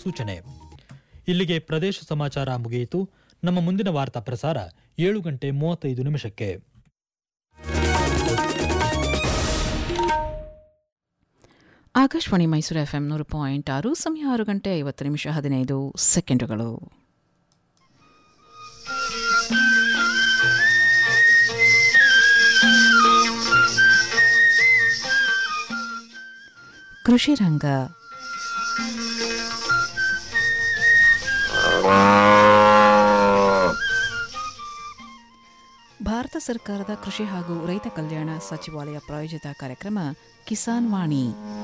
ಸೂಚನೆ ಇಲ್ಲಿಗೆ ಪ್ರದೇಶ ಸಮಾಚಾರ ಮುಗಿಯಿತು ನಮ್ಮ ಮುಂದಿನ ವಾರ್ತಾ ಪ್ರಸಾರ ಏಳು ಗಂಟೆ ಮೂವತ್ತೈದು ನಿಮಿಷಕ್ಕೆ ಆಕಾಶವಾಣಿ ಮೈಸೂರು ಎಫ್ಎಂ ನೂರು ಪಾಯಿಂಟ್ ಆರು ಸಮಯ ಆರು ಗಂಟೆ ಐವತ್ತು ನಿಮಿಷ ಹದಿನೈದು ಸೆಕೆಂಡುಗಳು ಕೃಷಿ ರಂಗ ಭಾರತ ಸರ್ಕಾರದ ಕೃಷಿ ಹಾಗೂ ರೈತ ಕಲ್ಯಾಣ ಸಚಿವಾಲಯ ಪ್ರಾಯೋಜಿತ ಕಾರ್ಯಕ್ರಮ ಕಿಸಾನ್ ವಾಣಿ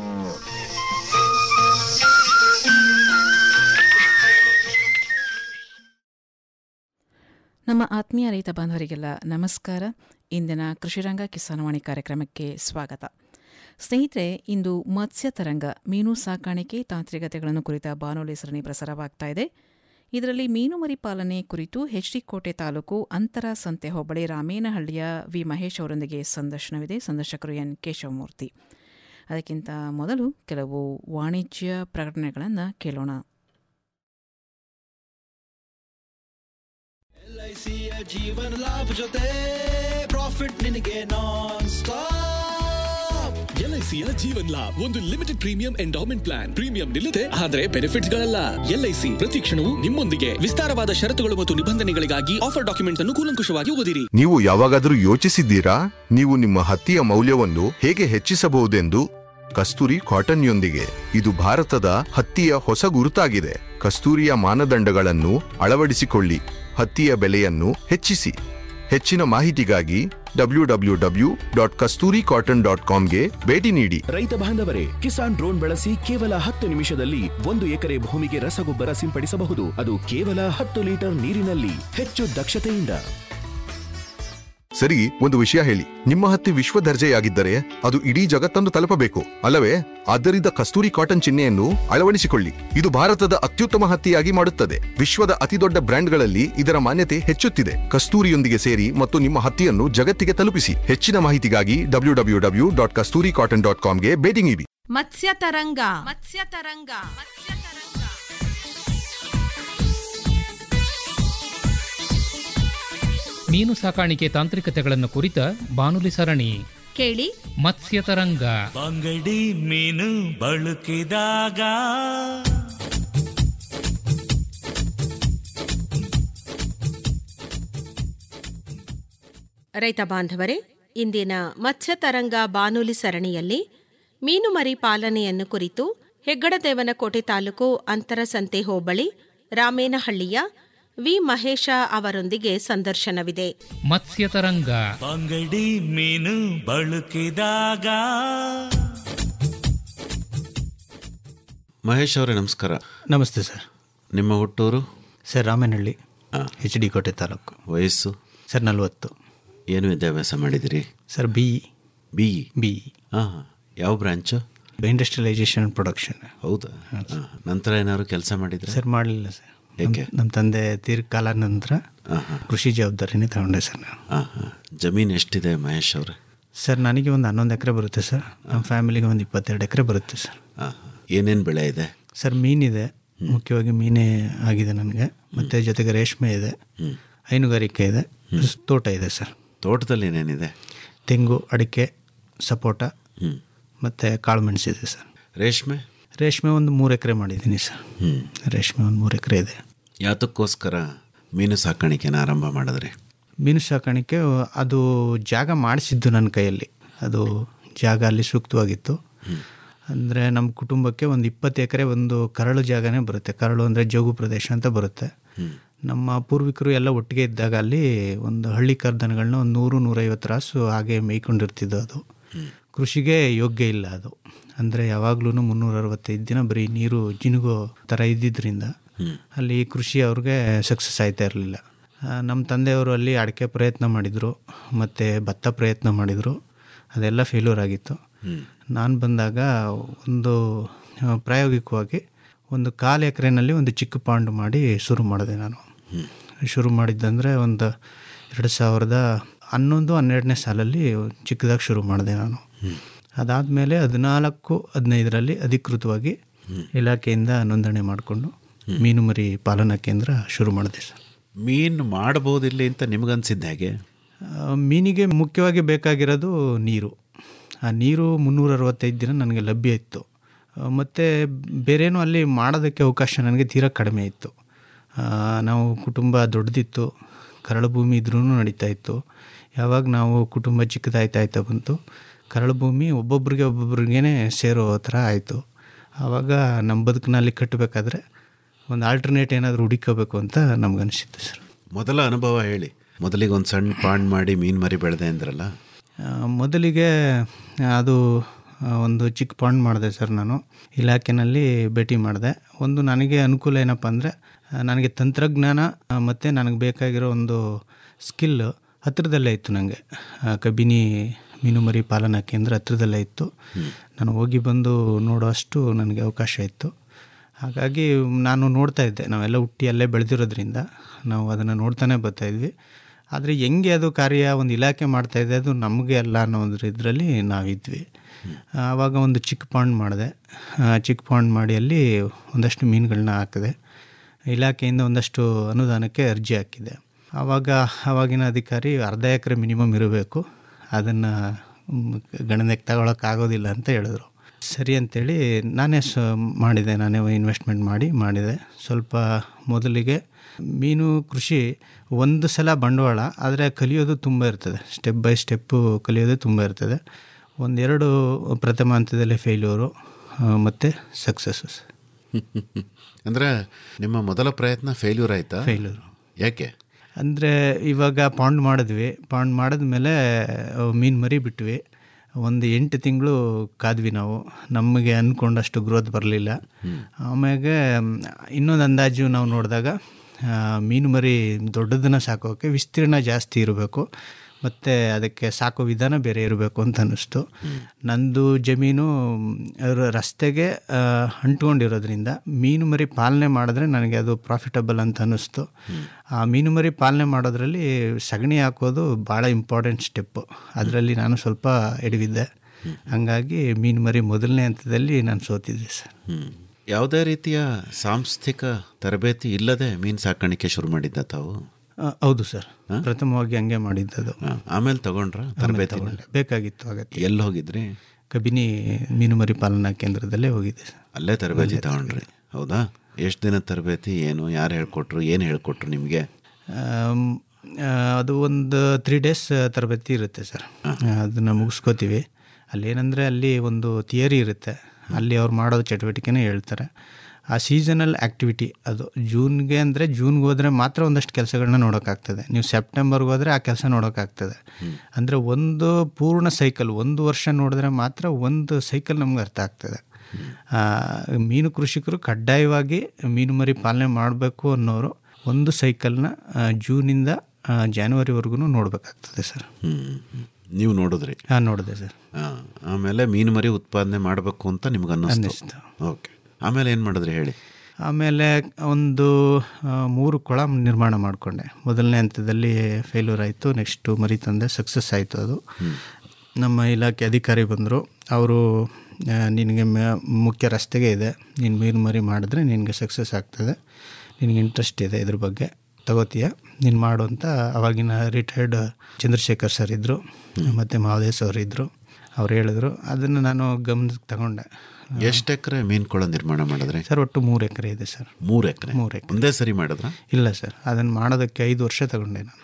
ನಮ್ಮ ಆತ್ಮೀಯ ರೈತ ಬಾಂಧವರಿಗೆಲ್ಲ ನಮಸ್ಕಾರ ಇಂದಿನ ಕೃಷಿರಂಗ ಕಿಸಾನವಾಣಿ ಕಾರ್ಯಕ್ರಮಕ್ಕೆ ಸ್ವಾಗತ ಸ್ನೇಹಿತರೆ ಇಂದು ಮತ್ಸ್ಯ ತರಂಗ ಮೀನು ಸಾಕಾಣಿಕೆ ತಾಂತ್ರಿಕತೆಗಳನ್ನು ಕುರಿತ ಬಾನುಲಿ ಸರಣಿ ಪ್ರಸಾರವಾಗ್ತಾ ಇದೆ ಇದರಲ್ಲಿ ಮೀನು ಮರಿ ಪಾಲನೆ ಕುರಿತು ಎಚ್ ಡಿ ಕೋಟೆ ತಾಲೂಕು ಅಂತರ ಸಂತೆ ಹೋಬಳಿ ರಾಮೇನಹಳ್ಳಿಯ ವಿ ಮಹೇಶ್ ಅವರೊಂದಿಗೆ ಸಂದರ್ಶನವಿದೆ ಸಂದರ್ಶಕರು ಎನ್ ಕೇಶವಮೂರ್ತಿ ಅದಕ್ಕಿಂತ ಮೊದಲು ಕೆಲವು ವಾಣಿಜ್ಯ ಪ್ರಕಟಣೆಗಳನ್ನು ಕೇಳೋಣ ಎಲ್ಐಸಿಯ ಜೀವನ ಲಾಭ ಜೊತೆ ಪ್ರಾಫಿಟ್ ನಿನಗೆ ನಾನ್ ಸ್ಟಾಪ್ ಎಲ್ಐಸಿಯ ಜೀವನ್ ಲಾಭ್ ಒಂದು limited premium endowment plan premium ನಿಲ್ಲದೆ ಆದರೆ ಬೆನಿಫಿಟ್ಸ್ ಗಳಲ್ಲ ಎಲ್ಐಸಿ ಪ್ರತಿ ಕ್ಷಣವೂ ನಿಮ್ಮೊಂದಿಗೆ ವಿಸ್ತಾರವಾದ ಷರತ್ತುಗಳು ಮತ್ತು ನಿಬಂಧನೆಗಳಿಗಾಗಿ ಆಫರ್ ಡಾಕ್ಯುಮೆಂಟ್ಸ್ ಅನ್ನು ಕೂಲಂಕುಷವಾಗಿ ಓದಿರಿ ನೀವು ಯಾವಾಗಾದರೂ ಯೋಚಿಸಿದ್ದೀರಾ ನೀವು ನಿಮ್ಮ ಹತ್ತಿಯ ಮೌಲ್ಯವನ್ನು ಹೇಗೆ ಹೆಚ್ಚಿಸಬಹುದೆಂದು ಕಸ್ತೂರಿ ಕಾಟನ್ಯೊಂದಿಗೆ ಇದು ಭಾರತದ ಹತ್ತಿಯ ಹೊಸ ಗುರುತಾಗಿದೆ ಕಸ್ತೂರಿಯ ಮಾನದಂಡಗಳನ್ನು ಅಳವಡಿಸಿಕೊಳ್ಳಿ ಹತ್ತಿಯ ಬೆಲೆಯನ್ನು ಹೆಚ್ಚಿಸಿ ಹೆಚ್ಚಿನ ಮಾಹಿತಿಗಾಗಿ W W W dot Kasturi cotton dot ಕಾಮ್ಗೆ ಭೇಟಿ ನೀಡಿ ರೈತ ಬಾಂಧವರೇ ಕಿಸಾನ್ ಡ್ರೋನ್ ಬಳಸಿ ಕೇವಲ ಹತ್ತು ನಿಮಿಷದಲ್ಲಿ ಒಂದು ಎಕರೆ ಭೂಮಿಗೆ ರಸಗೊಬ್ಬರ ಸಿಂಪಡಿಸಬಹುದು ಅದು ಕೇವಲ ಹತ್ತು ಲೀಟರ್ ನೀರಿನಲ್ಲಿ ಹೆಚ್ಚು ದಕ್ಷತೆಯಿಂದ ಸರಿ ಒಂದು ವಿಷಯ ಹೇಳಿ ನಿಮ್ಮ ಹತ್ತಿ ವಿಶ್ವ ದರ್ಜೆಯಾಗಿದ್ದರೆ ಅದು ಇಡೀ ಜಗತ್ತನ್ನು ತಲುಪಬೇಕು ಅಲ್ಲವೇ ಆದ್ದರಿಂದ ಕಸ್ತೂರಿ ಕಾಟನ್ ಚಿಹ್ನೆಯನ್ನು ಅಳವಡಿಸಿಕೊಳ್ಳಿ ಇದು ಭಾರತದ ಅತ್ಯುತ್ತಮ ಹತ್ತಿಯಾಗಿ ಮಾಡುತ್ತದೆ ವಿಶ್ವದ ಅತಿದೊಡ್ಡ ಬ್ರ್ಯಾಂಡ್ಗಳಲ್ಲಿ ಇದರ ಮಾನ್ಯತೆ ಹೆಚ್ಚುತ್ತಿದೆ ಕಸ್ತೂರಿಯೊಂದಿಗೆ ಸೇರಿ ಮತ್ತು ನಿಮ್ಮ ಹತ್ತಿಯನ್ನು ಜಗತ್ತಿಗೆ ತಲುಪಿಸಿ ಹೆಚ್ಚಿನ ಮಾಹಿತಿಗಾಗಿ W W W dot Kasturi cotton dot ಕಾಮ್ಗೆ ಭೇಟಿ ನೀಡಿ ಮತ್ಸ್ಯ ತರಂಗ ಮತ್ಸ್ಯ ತರಂಗ ಮತ್ಸ್ಯ ತರಂಗ ಮೀನು ಸಾಕಾಣಿಕೆ ತಾಂತ್ರಿಕತೆಗಳನ್ನು ಕುರಿತ ಬಾನುಲಿ ಸರಣಿ ಕೇಳಿ ಮತ್ಸ್ಯತರಂಗ ಬಂಗಡಿ ಮೀನು ಬಳುಕಿದಾಗ ರೈತ ಬಾಂಧವರೇ ಇಂದಿನ ಮತ್ಸ್ಯ ತರಂಗ ಬಾನುಲಿ ಸರಣಿಯಲ್ಲಿ ಮೀನುಮರಿ ಪಾಲನೆಯನ್ನು ಕುರಿತು ಹೆಗ್ಗಡದೇವನಕೋಟೆ ತಾಲೂಕು ಅಂತರಸಂತೆ ಹೋಬಳಿ ರಾಮೇನಹಳ್ಳಿಯ ವಿ ಮಹೇಶ ಅವರೊಂದಿಗೆ ಸಂದರ್ಶನವಿದೆ ಮತ್ಸ್ಯತರಂಗ ಬಂಗಡಿ ಮೀನು ಬಳುಕಿದಾಗ ಮಹೇಶ್ ಅವರೇ ನಮಸ್ಕಾರ ನಮಸ್ತೆ ಸರ್ ನಿಮ್ಮ ಹುಟ್ಟೂರು ಸರ್ ರಾಮನಹಳ್ಳಿ ಎಚ್ ಡಿ ಕೋಟೆ ತಾಲೂಕು ವಯಸ್ಸು ಸರ್ ನಲ್ವತ್ತು ಏನು ವಿದ್ಯಾಭ್ಯಾಸ ಮಾಡಿದಿರಿ ಸರ್ ಬಿ ಬಿ ಬಿ ಹಾಂ ಯಾವ ಬ್ರಾಂಚು ಇಂಡಸ್ಟ್ರಿಯಲೈಸೇಷನ್ ಪ್ರೊಡಕ್ಷನ್ ಹೌದಾ ಹಾ. ನಂತರ ಏನಾದ್ರು ಕೆಲಸ ಮಾಡಿದ್ರೆ ಸರ್ ಮಾಡಲಿಲ್ಲ ಸರ್ ಏಕೆ? ನಮ್ಮ ತಂದೆ ತೀರ್ಕಾಲ ನಂತರ ಕೃಷಿ ಜವಾಬ್ದಾರಿನೇ ತಗೊಂಡೆ ಸರ್ ನಾನು ಹಾಂ ಹಾಂ ಜಮೀನು ಎಷ್ಟಿದೆ ಮಹೇಶ್ ಅವರೇ ಸರ್ ನನಗೆ ಒಂದು ಹನ್ನೊಂದು ಎಕರೆ ಬರುತ್ತೆ ಸರ್ ನಮ್ಮ ಫ್ಯಾಮಿಲಿಗೆ ಒಂದು ಇಪ್ಪತ್ತೆರಡು ಎಕರೆ ಬರುತ್ತೆ ಸರ್ ಹಾಂ ಹಾಂ ಏನೇನು ಬೆಳೆ ಇದೆ ಸರ್ ಮೀನಿದೆ ಮುಖ್ಯವಾಗಿ ಮೀನೇ ಆಗಿದೆ ನನಗೆ ಮತ್ತು ಜೊತೆಗೆ ರೇಷ್ಮೆ ಇದೆ ಹೈನುಗಾರಿಕೆ ಇದೆ ತೋಟ ಇದೆ ಸರ್ ತೋಟದಲ್ಲಿ ಏನೇನಿದೆ ತೆಂಗು ಅಡಿಕೆ ಸಪೋಟ ಮತ್ತು ಕಾಳು ಮೆಣಸಿದೆ ಸರ್ ರೇಷ್ಮೆ ರೇಷ್ಮೆ ಒಂದು ಮೂರು ಎಕರೆ ಮಾಡಿದ್ದೀನಿ ಸರ್ ಹ್ಮ್. ರೇಷ್ಮೆ ಒಂದು ಮೂರು ಎಕರೆ ಇದೆ ಯಾತಕ್ಕೋಸ್ಕರ ಮೀನು ಸಾಕಾಣಿಕೆನ ಆರಂಭ ಮಾಡಿದ್ರಿ ಮೀನು ಸಾಕಾಣಿಕೆ ಅದು ಜಾಗ ಮಾಡಿಸಿದ್ದು ನನ್ನ ಕೈಯಲ್ಲಿ ಅದು ಜಾಗ ಅಲ್ಲಿ ಸೂಕ್ತವಾಗಿತ್ತು ಅಂದರೆ ನಮ್ಮ ಕುಟುಂಬಕ್ಕೆ ಒಂದು ಇಪ್ಪತ್ತು ಎಕರೆ ಒಂದು ಕರಳು ಜಾಗನೇ ಬರುತ್ತೆ ಕರಳು ಅಂದರೆ ಜೋಗು ಪ್ರದೇಶ ಅಂತ ಬರುತ್ತೆ ನಮ್ಮ ಪೂರ್ವಿಕರು ಎಲ್ಲ ಒಟ್ಟಿಗೆ ಇದ್ದಾಗ ಅಲ್ಲಿ ಒಂದು ಹಳ್ಳಿ ಕರ್ದನಗಳನ್ನ ಒಂದು ನೂರು ನೂರೈವತ್ತು ರಾಸು ಹಾಗೆ ಮೇಯ್ಕೊಂಡಿರ್ತಿದ್ದು ಅದು ಕೃಷಿಗೆ ಯೋಗ್ಯ ಇಲ್ಲ ಅದು ಅಂದರೆ ಯಾವಾಗ್ಲೂ ಮುನ್ನೂರ ಅರವತ್ತೈದು ದಿನ ಬರೀ ನೀರು ಜಿನುಗೋ ಥರ ಇದ್ದಿದ್ದರಿಂದ ಅಲ್ಲಿ ಕೃಷಿ ಅವ್ರಿಗೆ ಸಕ್ಸಸ್ ಆಯ್ತಾ ಇರಲಿಲ್ಲ ನಮ್ಮ ತಂದೆಯವರು ಅಲ್ಲಿ ಅಡಿಕೆ ಪ್ರಯತ್ನ ಮಾಡಿದರು ಮತ್ತು ಭತ್ತ ಪ್ರಯತ್ನ ಮಾಡಿದರು ಅದೆಲ್ಲ ಫೇಲ್ಯೂರ್ ಆಗಿತ್ತು ನಾನು ಬಂದಾಗ ಒಂದು ಆ, ಪ್ರಾಯೋಗಿಕವಾಗಿ ಒಂದು ಕಾಲು ಎಕರೆನಲ್ಲಿ ಒಂದು ಚಿಕ್ಕ ಪಾಂಡ್ ಮಾಡಿ ಶುರು ಮಾಡಿದೆ ನಾನು ಶುರು ಮಾಡಿದ್ದಂದರೆ ಒಂದು ಎರಡು ಸಾವಿರದ ಹನ್ನೊಂದು ಹನ್ನೆರಡನೇ ಸಾಲಲ್ಲಿ ಚಿಕ್ಕದಾಗಿ ಶುರು ಮಾಡಿದೆ ನಾನು ಅದಾದಮೇಲೆ ಹದಿನಾಲ್ಕು ಹದಿನೈದರಲ್ಲಿ ಅಧಿಕೃತವಾಗಿ ಇಲಾಖೆಯಿಂದ ನೋಂದಣಿ ಮಾಡಿಕೊಂಡು ಮೀನು ಮರಿ ಪಾಲನಾ ಕೇಂದ್ರ ಶುರು ಮಾಡಿದೆ ಸರ್ ಮೀನು ಮಾಡಬಹುದಿಲ್ಲ ಅಂತ ನಿಮಗನ್ಸಿದ್ದು ಹೇಗೆ ಆ, ಮೀನಿಗೆ ಮುಖ್ಯವಾಗಿ ಬೇಕಾಗಿರೋದು ನೀರು ಆ ನೀರು ಮುನ್ನೂರ ಅರವತ್ತೈದು ದಿನ ನನಗೆ ಲಭ್ಯ ಇತ್ತು ಆ, ಮತ್ತು ಬೇರೇನೂ ಅಲ್ಲಿ ಮಾಡೋದಕ್ಕೆ ಅವಕಾಶ ನನಗೆ ತೀರಾ ಕಡಿಮೆ ಇತ್ತು ಆ, ನಾವು ಕುಟುಂಬ ದೊಡ್ಡದಿತ್ತು ಕರಳು ಭೂಮಿ ಇದ್ರೂ ನಡೀತಾ ಇತ್ತು ಯಾವಾಗ ನಾವು ಕುಟುಂಬ ಚಿಕ್ಕದಾಯ್ತಾ ಆಯ್ತಾ ಬಂತು ಕರಳು ಭೂಮಿ ಒಬ್ಬೊಬ್ರಿಗೆ ಒಬ್ಬೊಬ್ರಿಗೇ ಸೇರೋ ಥರ ಆಯಿತು ಆವಾಗ ನಮ್ಮ ಬದುಕಿನಲ್ಲಿ ಕಟ್ಟಬೇಕಾದ್ರೆ ಒಂದು ಆಲ್ಟರ್ನೇಟ್ ಏನಾದರೂ ಹುಡುಕೋಬೇಕು ಅಂತ ನಮ್ಗನ್ಸಿತ್ತು ಸರ್ ಮೊದಲ ಅನುಭವ ಹೇಳಿ ಮೊದಲಿಗೆ ಒಂದು ಸಣ್ಣ ಪಾಂಡ್ ಮಾಡಿ ಮೀನು ಮರಿ ಬೆಳೆದೆ ಅಂದ್ರಲ್ಲ ಆ, ಮೊದಲಿಗೆ ಅದು ಆ, ಒಂದು ಚಿಕ್ಕ ಪಾಂಡ್ ಮಾಡಿದೆ ಸರ್ ನಾನು ಇಲಾಖೆನಲ್ಲಿ ಭೇಟಿ ಮಾಡಿದೆ ಒಂದು ನನಗೆ ಅನುಕೂಲ ಏನಪ್ಪ ಅಂದರೆ ನನಗೆ ತಂತ್ರಜ್ಞಾನ ಮತ್ತು ನನಗೆ ಬೇಕಾಗಿರೋ ಒಂದು ಸ್ಕಿಲ್ ಹತ್ತಿರದಲ್ಲೇ ಇತ್ತು ನನಗೆ ಕಬಿನಿ ಮೀನುಮರಿ ಪಾಲನಾ ಕೇಂದ್ರ ಹತ್ತಿರದಲ್ಲೇ ಇತ್ತು ನಾನು ಹೋಗಿ ಬಂದು ನೋಡೋಷ್ಟು ನನಗೆ ಅವಕಾಶ ಇತ್ತು ಹಾಗಾಗಿ ನಾನು ನೋಡ್ತಾ ಇದ್ದೆ ನಾವೆಲ್ಲ ಹುಟ್ಟಿ ಅಲ್ಲೇ ಬೆಳೆದಿರೋದ್ರಿಂದ ನಾವು ಅದನ್ನು ನೋಡ್ತಾನೆ ಬರ್ತಾ ಇದ್ವಿ ಆದರೆ ಹೆಂಗೆ ಅದು ಕಾರ್ಯ ಒಂದು ಇಲಾಖೆ ಮಾಡ್ತಾ ಇದೆ ಅದು ನಮಗೆ ಅಲ್ಲ ಅನ್ನೋದ್ರ ಇದರಲ್ಲಿ ನಾವಿದ್ವಿ ಆವಾಗ ಒಂದು ಚಿಕ್ಕ ಪಾಂಡ್ ಮಾಡಿದೆ ಆ, ಚಿಕ್ಕ ಪಾಂಡ್ ಮಾಡಿ ಅಲ್ಲಿ ಒಂದಷ್ಟು ಮೀನುಗಳನ್ನ ಹಾಕಿದೆ ಇಲಾಖೆಯಿಂದ ಒಂದಷ್ಟು ಅನುದಾನಕ್ಕೆ ಅರ್ಜಿ ಹಾಕಿದೆ ಆವಾಗ ಆವಾಗಿನ ಅಧಿಕಾರಿ ಅರ್ಧ ಎಕರೆ ಮಿನಿಮಮ್ ಇರಬೇಕು ಅದನ್ನು ಗಣನೆಗೆ ತಗೊಳಕ್ಕಾಗೋದಿಲ್ಲ ಅಂತ ಹೇಳಿದ್ರು ಸರಿ ಅಂತೇಳಿ ನಾನೇ ಸ ಮಾಡಿದೆ ನಾನೇ ಇನ್ವೆಸ್ಟ್ಮೆಂಟ್ ಮಾಡಿ ಮಾಡಿದೆ ಸ್ವಲ್ಪ ಮೊದಲಿಗೆ ಮೀನು ಕೃಷಿ ಒಂದು ಸಲ ಬಂಡವಾಳ ಆದರೆ ಕಲಿಯೋದು ತುಂಬ ಇರ್ತದೆ ಸ್ಟೆಪ್ ಬೈ ಸ್ಟೆಪ್ಪು ಕಲಿಯೋದು ತುಂಬ ಇರ್ತದೆ ಒಂದೆರಡು ಪ್ರಥಮ ಹಂತದಲ್ಲಿ ಫೇಲ್ಯೂರು ಮತ್ತು ಸಕ್ಸಸ್ಸು ಅಂದ್ರೆ ನಿಮ್ಮ ಮೊದಲ ಪ್ರಯತ್ನ ಫೇಲ್ಯೂರ್ ಆಯ್ತಾ ಫೇಲ್ಯೂರು ಯಾಕೆ ಅಂದರೆ ಇವಾಗ ಪಾಂಡ್ ಮಾಡಿದ್ವಿ ಪಾಂಡ್ ಮಾಡಿದ್ಮೇಲೆ ಮೀನು ಮರಿ ಬಿಟ್ವಿ ಒಂದು ಎಂಟು ತಿಂಗಳು ಕಾದ್ವಿ ನಾವು ನಮಗೆ ಅಂದ್ಕೊಂಡಷ್ಟು ಗ್ರೋತ್ ಬರಲಿಲ್ಲ ಆಮ್ಯಾಗೆ ಇನ್ನೊಂದು ಅಂದಾಜು ನಾವು ನೋಡಿದಾಗ ಆ, ಮೀನು ಮರಿ ದೊಡ್ಡದನ್ನು ಸಾಕೋಕ್ಕೆ ವಿಸ್ತೀರ್ಣ ಜಾಸ್ತಿ ಇರಬೇಕು ಮತ್ತು ಅದಕ್ಕೆ ಸಾಕೋ ವಿಧಾನ ಬೇರೆ ಇರಬೇಕು ಅಂತ ಅನ್ನಿಸ್ತು ನಂದು ಜಮೀನು ರ- ರಸ್ತೆಗೆ ಆ, ಅಂಟ್ಕೊಂಡಿರೋದ್ರಿಂದ ಮೀನು ಮರಿ ಪಾಲನೆ ಮಾಡಿದ್ರೆ ನನಗೆ ಅದು ಪ್ರಾಫಿಟಬಲ್ ಅಂತ ಅನ್ನಿಸ್ತು ಆ ಮೀನು ಮರಿ ಪಾಲನೆ ಮಾಡೋದ್ರಲ್ಲಿ ಸಗಣಿ ಹಾಕೋದು ಭಾಳ ಇಂಪಾರ್ಟೆಂಟ್ ಸ್ಟೆಪ್ಪು ಅದರಲ್ಲಿ ನಾನು ಸ್ವಲ್ಪ ಎಡವಿದ್ದೆ ಹಂಗಾಗಿ ಮೀನು ಮರಿ ಮೊದಲನೇ ಹಂತದಲ್ಲಿ ನಾನು ಸೋತಿದ್ದೆ ಸರ್ ಹ್ಮ್. ಯಾವುದೇ ರೀತಿಯ ಸಾಂಸ್ಥಿಕ ತರಬೇತಿ ಇಲ್ಲದೆ ಮೀನು ಸಾಕಾಣಿಕೆ ಶುರು ಮಾಡಿದ್ದ ತಾವು ಆ, ಹೌದು ಸರ್ ಪ್ರಥಮವಾಗಿ ಹಂಗೆ ಮಾಡಿದ್ದದು ಹ, ಆಮೇಲೆ ತಗೊಂಡ್ರ ತರಬೇತಿ ಬೇಕಾಗಿತ್ತು ಆಗತ್ತೆ ಎಲ್ಲಿ ಹೋಗಿದ್ರಿ ಕಬಿನಿ ಮೀನು ಮರಿ ಪಾಲನಾ ಕೇಂದ್ರದಲ್ಲೇ ಹೋಗಿದ್ದೆ ಸರ್ ಅಲ್ಲೇ ತರಬೇತಿ ತಗೊಂಡ್ರಿ ಹೌದಾ ಎಷ್ಟು ದಿನ ತರಬೇತಿ ಏನು ಯಾರು ಹೇಳ್ಕೊಟ್ರು ಏನು ಹೇಳ್ಕೊಟ್ರು ನಿಮಗೆ ಆಮ್, ಆ, ಅದು ಒಂದು ತ್ರೀ ಡೇಸ್ ತರಬೇತಿ ಇರುತ್ತೆ ಸರ್ ಅದನ್ನು ಮುಗಿಸ್ಕೋತೀವಿ ಅಲ್ಲೇನಂದರೆ ಅಲ್ಲಿ ಒಂದು ಥಿಯರಿ ಇರುತ್ತೆ ಅಲ್ಲಿ ಅವ್ರು ಮಾಡೋ ಚಟುವಟಿಕೆನೇ ಹೇಳ್ತಾರೆ ಆ ಸೀಸನಲ್ ಆ್ಯಕ್ಟಿವಿಟಿ ಅದು ಜೂನ್ಗೆ ಅಂದರೆ ಜೂನ್ಗೆ ಹೋದರೆ ಮಾತ್ರ ಒಂದಷ್ಟು ಕೆಲಸಗಳನ್ನ ನೋಡೋಕ್ಕಾಗ್ತದೆ ನೀವು ಸೆಪ್ಟೆಂಬರ್ಗೆ ಹೋದರೆ ಆ ಕೆಲಸ ನೋಡೋಕ್ಕಾಗ್ತದೆ ಅಂದರೆ ಒಂದು ಪೂರ್ಣ ಸೈಕಲ್ ಒಂದು ವರ್ಷ ನೋಡಿದ್ರೆ ಮಾತ್ರ ಒಂದು ಸೈಕಲ್ ನಮ್ಗೆ ಅರ್ಥ ಆಗ್ತದೆ ಆ, ಮೀನು ಕೃಷಿಕರು ಕಡ್ಡಾಯವಾಗಿ ಮೀನು ಮರಿ ಪಾಲನೆ ಮಾಡಬೇಕು ಅನ್ನೋರು ಒಂದು ಸೈಕಲ್ನ ಆ, ಜೂನಿಂದ ಆ, ಜಾನ್ವರಿವರೆಗೂ ನೋಡಬೇಕಾಗ್ತದೆ ಸರ್ ನೀವು ನೋಡಿದ್ರಿ ಹಾಂ ನೋಡಿದೆ ಸರ್ ಆ, ಆಮೇಲೆ ಮೀನು ಮರಿ ಉತ್ಪಾದನೆ ಮಾಡಬೇಕು ಅಂತ ನಿಮ್ಗೆ ಅನ್ನಿಸ್ತು ಅನ್ನಿಸ್ತು. ಓಕೆ ಆಮೇಲೆ ಏನು ಮಾಡಿದ್ರಿ ಹೇಳಿ ಆಮೇಲೆ ಒಂದು ಆ, ಮೂರು ಕೊಳ ನಿರ್ಮಾಣ ಮಾಡಿಕೊಂಡೆ ಮೊದಲನೇ ಹಂತದಲ್ಲಿ ಫೇಲ್ಯೂರ್ ಆಯಿತು ನೆಕ್ಸ್ಟು ಮರಿ ತಂದೆ ಸಕ್ಸಸ್ ಆಯಿತು ಅದು ನಮ್ಮ ಇಲಾಖೆ ಅಧಿಕಾರಿ ಬಂದರು ಅವರು ನಿನಗೆ ಮ- ಮುಖ್ಯ ರಸ್ತೆಗೆ ಇದೆ ನೀನು ಮೀನು ಮರಿ ಮಾಡಿದ್ರೆ ನಿನಗೆ ಸಕ್ಸಸ್ ಆಗ್ತದೆ ನಿನಗೆ ಇಂಟ್ರೆಸ್ಟ್ ಇದೆ ಇದ್ರ ಬಗ್ಗೆ ತಗೋತೀಯ ನೀನು ಮಾಡು ಅಂತ ಅವಾಗಿನ ರಿಟೈರ್ಡ್ ಚಂದ್ರಶೇಖರ್ ಸರ್ ಇದ್ದರು ಮತ್ತು ಮಹಾದೇಶ್ ಅವರು ಇದ್ದರು ಅವ್ರು ಹೇಳಿದ್ರು ಅದನ್ನು ನಾನು ಗಮನಕ್ಕೆ ತಗೊಂಡೆ ಎಷ್ಟು ಎಕರೆ ಮೀನು ಕೊಳ ನಿರ್ಮಾಣ ಮಾಡಿದ್ರಿ ಸರ್ ಒಟ್ಟು ಮೂರು ಎಕರೆ ಇದೆ ಸರ್ ಮೂರು ಎಕರೆ ಮೂರು ಎಕರೆ ಒಂದೇ ಸರಿ ಮಾಡಿದ್ರ ಇಲ್ಲ ಸರ್ ಅದನ್ನು ಮಾಡೋದಕ್ಕೆ ಐದು ವರ್ಷ ತಗೊಂಡೆ ನಾನು